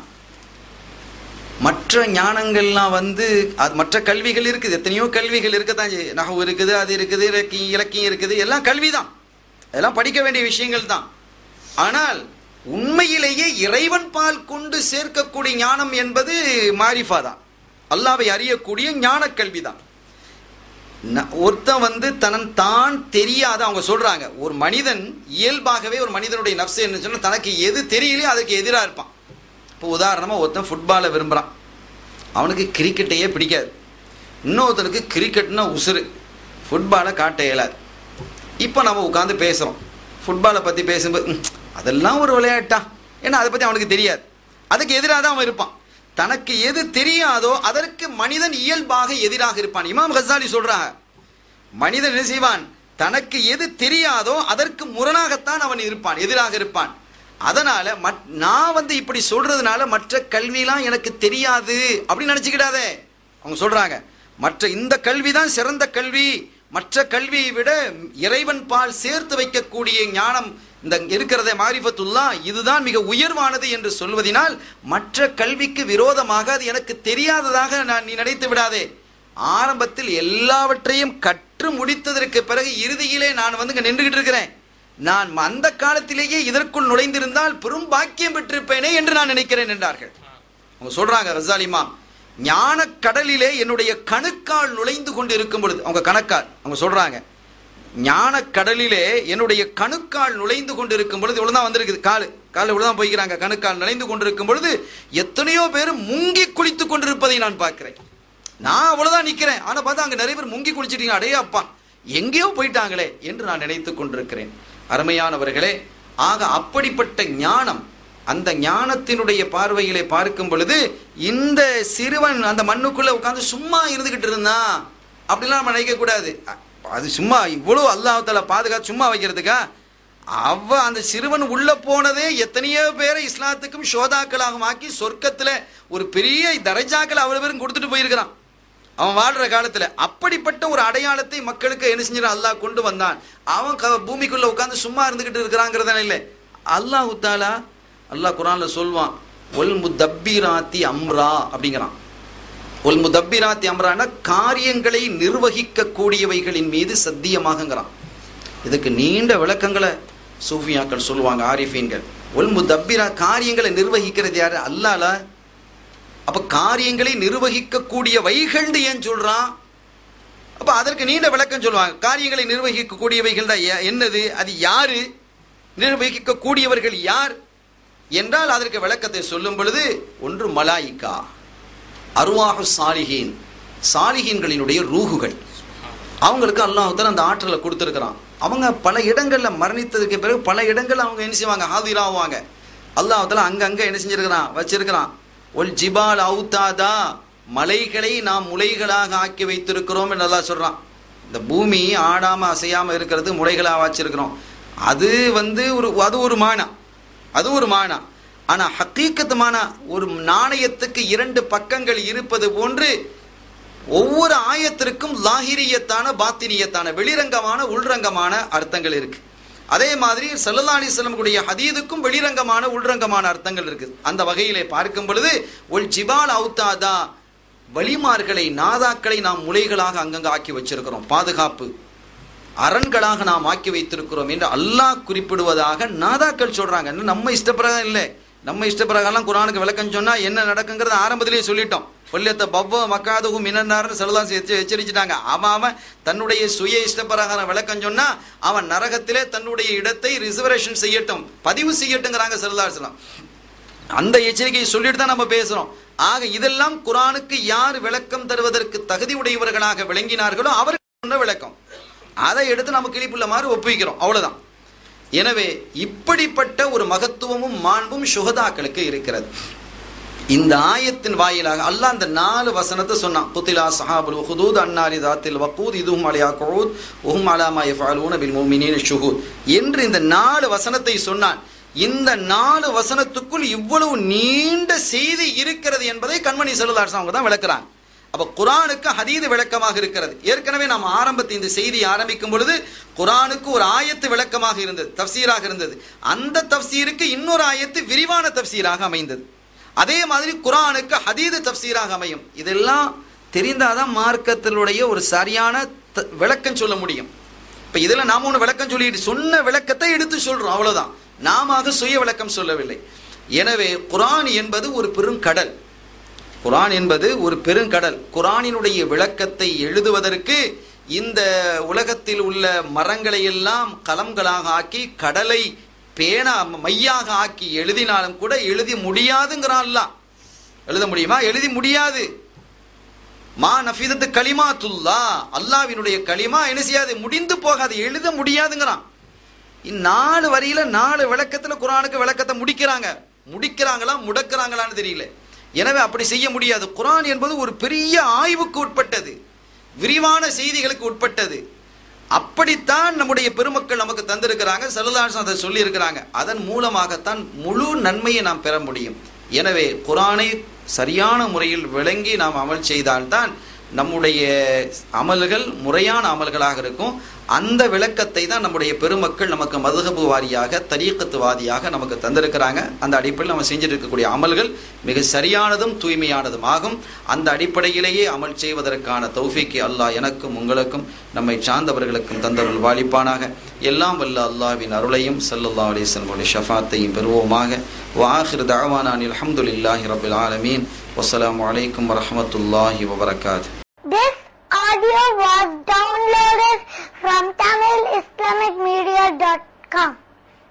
மற்ற ஞானங்கள்லாம் வந்து அது மற்ற கல்விகள் இருக்குது எத்தனையோ கல்விகள் இருக்கத்தான் செய்யுது நகவு இருக்குது அது இருக்குது இலக்கியம் இலக்கியம் இருக்குது எல்லாம் கல்வி தான் அதெல்லாம் படிக்க வேண்டிய விஷயங்கள் தான் ஆனால் உண்மையிலேயே இறைவன் பால் கொண்டு சேர்க்கக்கூடிய ஞானம் என்பது மாரிஃபா தான் அல்லாவை அறியக்கூடிய ஞான கல்வி தான் ந- ஒருத்தன் வந்து தனன் தான் தெரியாத அவங்க சொல்றாங்க ஒரு மனிதன் இயல்பாகவே ஒரு மனிதனுடைய நப்சு என்ன சொன்னா தனக்கு எது தெரியலையோ அதுக்கு எதிராக இருப்பான் இப்போ உதாரணமாக ஒருத்தன் ஃபுட்பாலை விரும்புகிறான் அவனுக்கு கிரிக்கெட்டையே பிடிக்காது இன்னொருத்தனுக்கு கிரிக்கெட்னா உசுறு ஃபுட்பாலை காட்ட இயலாது இப்போ நம்ம உட்காந்து பேசுகிறோம் ஃபுட்பாலை பற்றி பேசும்போது "ம், அதெல்லாம் ஒரு விளையாட்டா ஏன்னா அதை பற்றி அவனுக்கு தெரியாது அதுக்கு எதிராக தான் அவன் இருப்பான் தனக்கு எது தெரியாதோ அதற்கு மனிதன் இயல்பாக எதிராக இருப்பான் இமாம் ஹசாலி சொல்றாங்க மனிதன் என்ன செய்வான் தனக்கு எது தெரியாதோ அதற்கு முரணாகத்தான் அவன் இருப்பான் எதிராக இருப்பான் அதனால மட் நான் வந்து இப்படி சொல்றதுனால மற்ற கல்விலாம் எனக்கு தெரியாது அப்படின்னு நினைச்சுக்கிடாதே அவங்க சொல்றாங்க மற்ற இந்த கல்வி தான் சிறந்த கல்வி மற்ற கல்வியை விட இறைவன் பால் சேர்த்து வைக்கக்கூடிய ஞானம் இந்த இருக்கிறதே மாரிஃபத்துல்லா இதுதான் மிக உயர்வானது என்று சொல்வதினால் மற்ற கல்விக்கு விரோதமாக அது எனக்கு தெரியாததாக நான் நீ நினைத்து விடாதே ஆரம்பத்தில் எல்லாவற்றையும் கற்று முடித்ததற்கு பிறகு இறுதியிலே நான் வந்து இங்க நின்றுகிட்டு இருக்கிறேன் நான் அந்த காலத்திலேயே இதற்குள் நுழைந்திருந்தால் பெரும் பாக்கியம் பெற்றிருப்பேனே என்று நான் நினைக்கிறேன் என்றார்கள் அவங்க சொல்றாங்க ரசாலிமா ஞான கடலிலே என்னுடைய கணுக்கால் நுழைந்து கொண்டு இருக்கும் பொழுது அவங்க கணக்கால் அவங்க சொல்றாங்க ஞான கடலிலே என்னுடைய கணுக்கால் நுழைந்து கொண்டு இருக்கும் பொழுது இவ்வளவுதான் வந்திருக்குது காலு கால் இவ்வளவுதான் போய்க்கிறாங்க கணுக்கால் நுழைந்து கொண்டிருக்கும் பொழுது எத்தனையோ பேர் முங்கி குளித்து கொண்டிருப்பதை நான் பார்க்கிறேன் நான் அவ்வளவுதான் நிக்கிறேன் ஆனா பார்த்தா அங்க நிறைய பேர் முங்கி குளிச்சிட்டீங்க அடே அப்பா எங்கேயோ போயிட்டாங்களே என்று நான் நினைத்துக் கொண்டிருக்கிறேன் அருமையானவர்களே ஆக அப்படிப்பட்ட ஞானம் அந்த ஞானத்தினுடைய பார்வையிலே பார்க்கும் பொழுது இந்த சிறுவன் அந்த மண்ணுக்குள்ள உட்கார்ந்து சும்மா இருந்துகிட்டு இருந்தான் அப்படிலாம் நம்ம நினைக்க கூடாது அ- அது சும்மா இவ்வளவு அல்லாஹால பாதுகாத்து சும்மா வைக்கிறதுக்கா அவ அந்த சிறுவன் உள்ள போனதே எத்தனையோ பேரை இஸ்லாத்துக்கும் ஷோதாக்களாகவும் ஆக்கி சொர்க்கத்துல ஒரு பெரிய தரஜாக்கள் அவ்வளவு பேரும் கொடுத்துட்டு போயிருக்கிறான் அவன் வாழ்ற காலத்துல அப்படிப்பட்ட ஒரு அடையாளத்தை மக்களுக்கு என்ன செஞ்சிடான் அல்லாஹ் கொண்டு வந்தான் அவன் க- பூமிக்குள்ள உட்கார்ந்து சும்மா இருந்துகிட்டு இருக்கிறாங்கிறதான இல்லை அல்லாஹ் தாலா அல்லாஹ் குரான்ல சொல்வான் ஒல் முத்தப்பிராத்தி அம்ரா அப்படிங்கிறான் ஒல் முதப்பிராத்தி அம்ரான காரியங்களை நிர்வகிக்க கூடியவைகளின் மீது சத்தியமாகங்கிறான் இதுக்கு நீண்ட விளக்கங்களை சூஃபியாக்கள் சொல்லுவாங்க ஆரிஃபீன்கள் ஒல் முதப்பிரா காரியங்களை நிர்வகிக்கிறது யாரு அல்லால அப்ப காரியங்களை நிர்வகிக்க கூடிய வைகள்னு ஏன் சொல்றான் அப்ப அதற்கு நீண்ட விளக்கம் சொல்லுவாங்க காரியங்களை நிர்வகிக்க கூடியவைகள் என்னது அது யாரு நிர்வகிக்க கூடியவர்கள் யார் என்றால் அதற்கு விளக்கத்தை சொல்லும் பொழுது ஒன்று மலாயிக்கா அருவாஹு சாலிஹீன் சாலிஹீன்களினுடைய ரூகுகள் அவங்களுக்கு அல்லாஹால அந்த ஆற்றலை கொடுத்துருக்கிறான் அவங்க பல இடங்கள்ல மரணித்ததுக்கு பிறகு பல இடங்கள்ல அவங்க என்ன செய்வாங்க ஆதிராவாங்க அல்லாஹால அங்கங்க என்ன செஞ்சிருக்கிறான் வச்சிருக்கிறான் ஒல் ஜிபால் அவுத்தாதா மலைகளை நாம் முளைகளாக ஆக்கி வைத்திருக்கிறோம் என்று அல்லாஹ் சொல்றான் இந்த பூமி ஆடாம அசையாம இருக்கிறது முளைகளாக வச்சிருக்கிறோம் அது வந்து ஒரு அது ஒரு மானா அது ஒரு மானா ஆனா ஹக்கீக்கத்துமான ஒரு நாணயத்துக்கு இரண்டு பக்கங்கள் இருப்பது போன்று ஒவ்வொரு ஆயத்திற்கும் லாகிரியத்தான பாத்தினியத்தான வெளிரங்கமான உள்ரங்கமான அர்த்தங்கள் இருக்கு அதே மாதிரி சல்லல்லா அலிஸ்லமுடைய ஹதீதுக்கும் வெளிரங்கமான உள்ரங்கமான அர்த்தங்கள் இருக்குது அந்த வகையிலே பார்க்கும் பொழுது ஒல் ஜிபால் அவுத்தாதா வலிமார்களை நாதாக்களை நாம் முளைகளாக அங்கங்க ஆக்கி வச்சிருக்கிறோம் பாதுகாப்பு அரண்களாக நாம் ஆக்கி வைத்திருக்கிறோம் என்று அல்லாஹ் குறிப்பிடுவதாக நாதாக்கள் சொல்றாங்க இன்னும் நம்ம இஷ்டப்பிரகாரம் இல்லை நம்ம இஷ்டப்பிரகாரம் குரானுக்கு விளக்கம் சொன்னா என்ன நடக்குங்கிறத ஆரம்பத்திலேயே சொல்லிட்டோம் கொல்லியத்தை பவ்வ மக்காதுகும் மினன்னார்னு சொல்லலாம் எச்சரிச்சிட்டாங்க அவன் அவன் தன்னுடைய சுய இஷ்டப்பிரகாரம் விளக்கம் சொன்னா அவன் நரகத்திலே தன்னுடைய இடத்தை ரிசர்வேஷன் செய்யட்டும் பதிவு செய்யட்டுங்கிறாங்க செல்லதாசலம் அந்த எச்சரிக்கையை சொல்லிட்டு தான் நம்ம பேசுறோம் ஆக இதெல்லாம் குரானுக்கு யார் விளக்கம் தருவதற்கு தகுதி உடையவர்களாக விளங்கினார்களோ அவருக்கு சொன்ன விளக்கம் அதை எடுத்து நம்ம கிளிப்புள்ள மாதிரி ஒப்புவிக்கிறோம் அவ்வளவுதான் எனவே இப்படிப்பட்ட ஒரு மகத்துவமும் மாண்பும் சுகதாக்களுக்கு இருக்கிறது இந்த ஆயத்தின் வாயிலாக அல்லாஹ் அந்த நாலு வசனத்தை சொன்னான் குத்திலா சஹாபுல் ஹுதூத் அன்னாரி தாத்தில் வக்கூத் இதுவும் அலையா குஊத் உஹும் அலாமா யஃபாலூன பில் முஃமினீன ஷுஹூத் என்று இந்த நாலு வசனத்தை சொன்னான் இந்த நாலு வசனத்துக்குள் இவ்வளவு நீண்ட செய்தி இருக்கிறது என்பதை கண்மணி செல்லுதார் அவங்க தான் விளக்குறாங்க அப்ப குரானுக்கு ஹதீது விளக்கமாக இருக்கிறது ஏற்கனவே நாம் ஆரம்பத்தில் இந்த செய்தி ஆரம்பிக்கும் பொழுது குரானுக்கு ஒரு ஆயத்து விளக்கமாக இருந்தது தப்சீராக இருந்தது அந்த தப்சீருக்கு இன்னொரு ஆயத்து விரிவான தப்சீராக அமைந்தது அதே மாதிரி குரானுக்கு ஹதீது தப்சீராக அமையும் இதெல்லாம் தெரிந்தாதான் மார்க்கத்தினுடைய ஒரு சரியான த- விளக்கம் சொல்ல முடியும் இப்ப இதுல நாம ஒண்ணு விளக்கம் சொல்லிட்டு சொன்ன விளக்கத்தை எடுத்து சொல்றோம் அவ்வளவுதான் நாம சுய விளக்கம் சொல்லவில்லை எனவே குரான் என்பது ஒரு பெரும் கடல் குரான் என்பது ஒரு பெருங்கடல் குரானினுடைய விளக்கத்தை எழுதுவதற்கு இந்த உலகத்தில் உள்ள மரங்களை எல்லாம் கலம்களாக ஆக்கி கடலை பேனா மையாக ஆக்கி எழுதினாலும் கூட எழுதி முடியாதுங்கிறான்ல எழுத முடியுமா எழுதி முடியாது மா நஃபிதத்து கலிமாத்துல்லா அல்லாவினுடைய களிமா என்ன செய்யாது முடிந்து போகாது எழுத முடியாதுங்கிறான் இந்நாலு வரியில நாலு விளக்கத்துல குரானுக்கு விளக்கத்தை முடிக்கிறாங்க முடிக்கிறாங்களா முடக்கிறாங்களான்னு தெரியல எனவே அப்படி செய்ய முடியாது குரான் என்பது ஒரு பெரிய ஆய்வுக்கு உட்பட்டது விரிவான செய்திகளுக்கு உட்பட்டது அப்படித்தான் நம்முடைய பெருமக்கள் நமக்கு தந்திருக்கிறாங்க சலுதாசம் அதை சொல்லி இருக்கிறாங்க அதன் மூலமாகத்தான் முழு நன்மையை நாம் பெற முடியும் எனவே குரானை சரியான முறையில் விளங்கி நாம் அமல் செய்தால்தான் நம்முடைய அமல்கள் முறையான அமல்களாக இருக்கும் அந்த விளக்கத்தை தான் நம்முடைய பெருமக்கள் நமக்கு மதுகபு வாரியாக தரீக்கத்து வாதியாக நமக்கு தந்திருக்கிறாங்க அந்த அடிப்படையில் நம்ம செஞ்சுட்டு இருக்கக்கூடிய அமல்கள் மிக சரியானதும் தூய்மையானதும் ஆகும் அந்த அடிப்படையிலேயே அமல் செய்வதற்கான தௌஃபீக்கு அல்லாஹ் எனக்கும் உங்களுக்கும் நம்மை சார்ந்தவர்களுக்கும் தந்தவர்கள் வாழிப்பானாக எல்லாம் வல்ல அல்லாஹ்வின் அருளையும் சல்லல்லா அலிஸ்லமுடைய ஷஃபாத்தையும் பெறுவோமாக வாஹிர் தாவானான் அல்ஹம்துலில்லாஹி ரபில் ஆலமீன் வஸ்ஸலாமு அலைக்கும் வரஹ்மத்துல்லாஹி வபரகாத் This audio was downloaded from TamilIslamicMedia.com.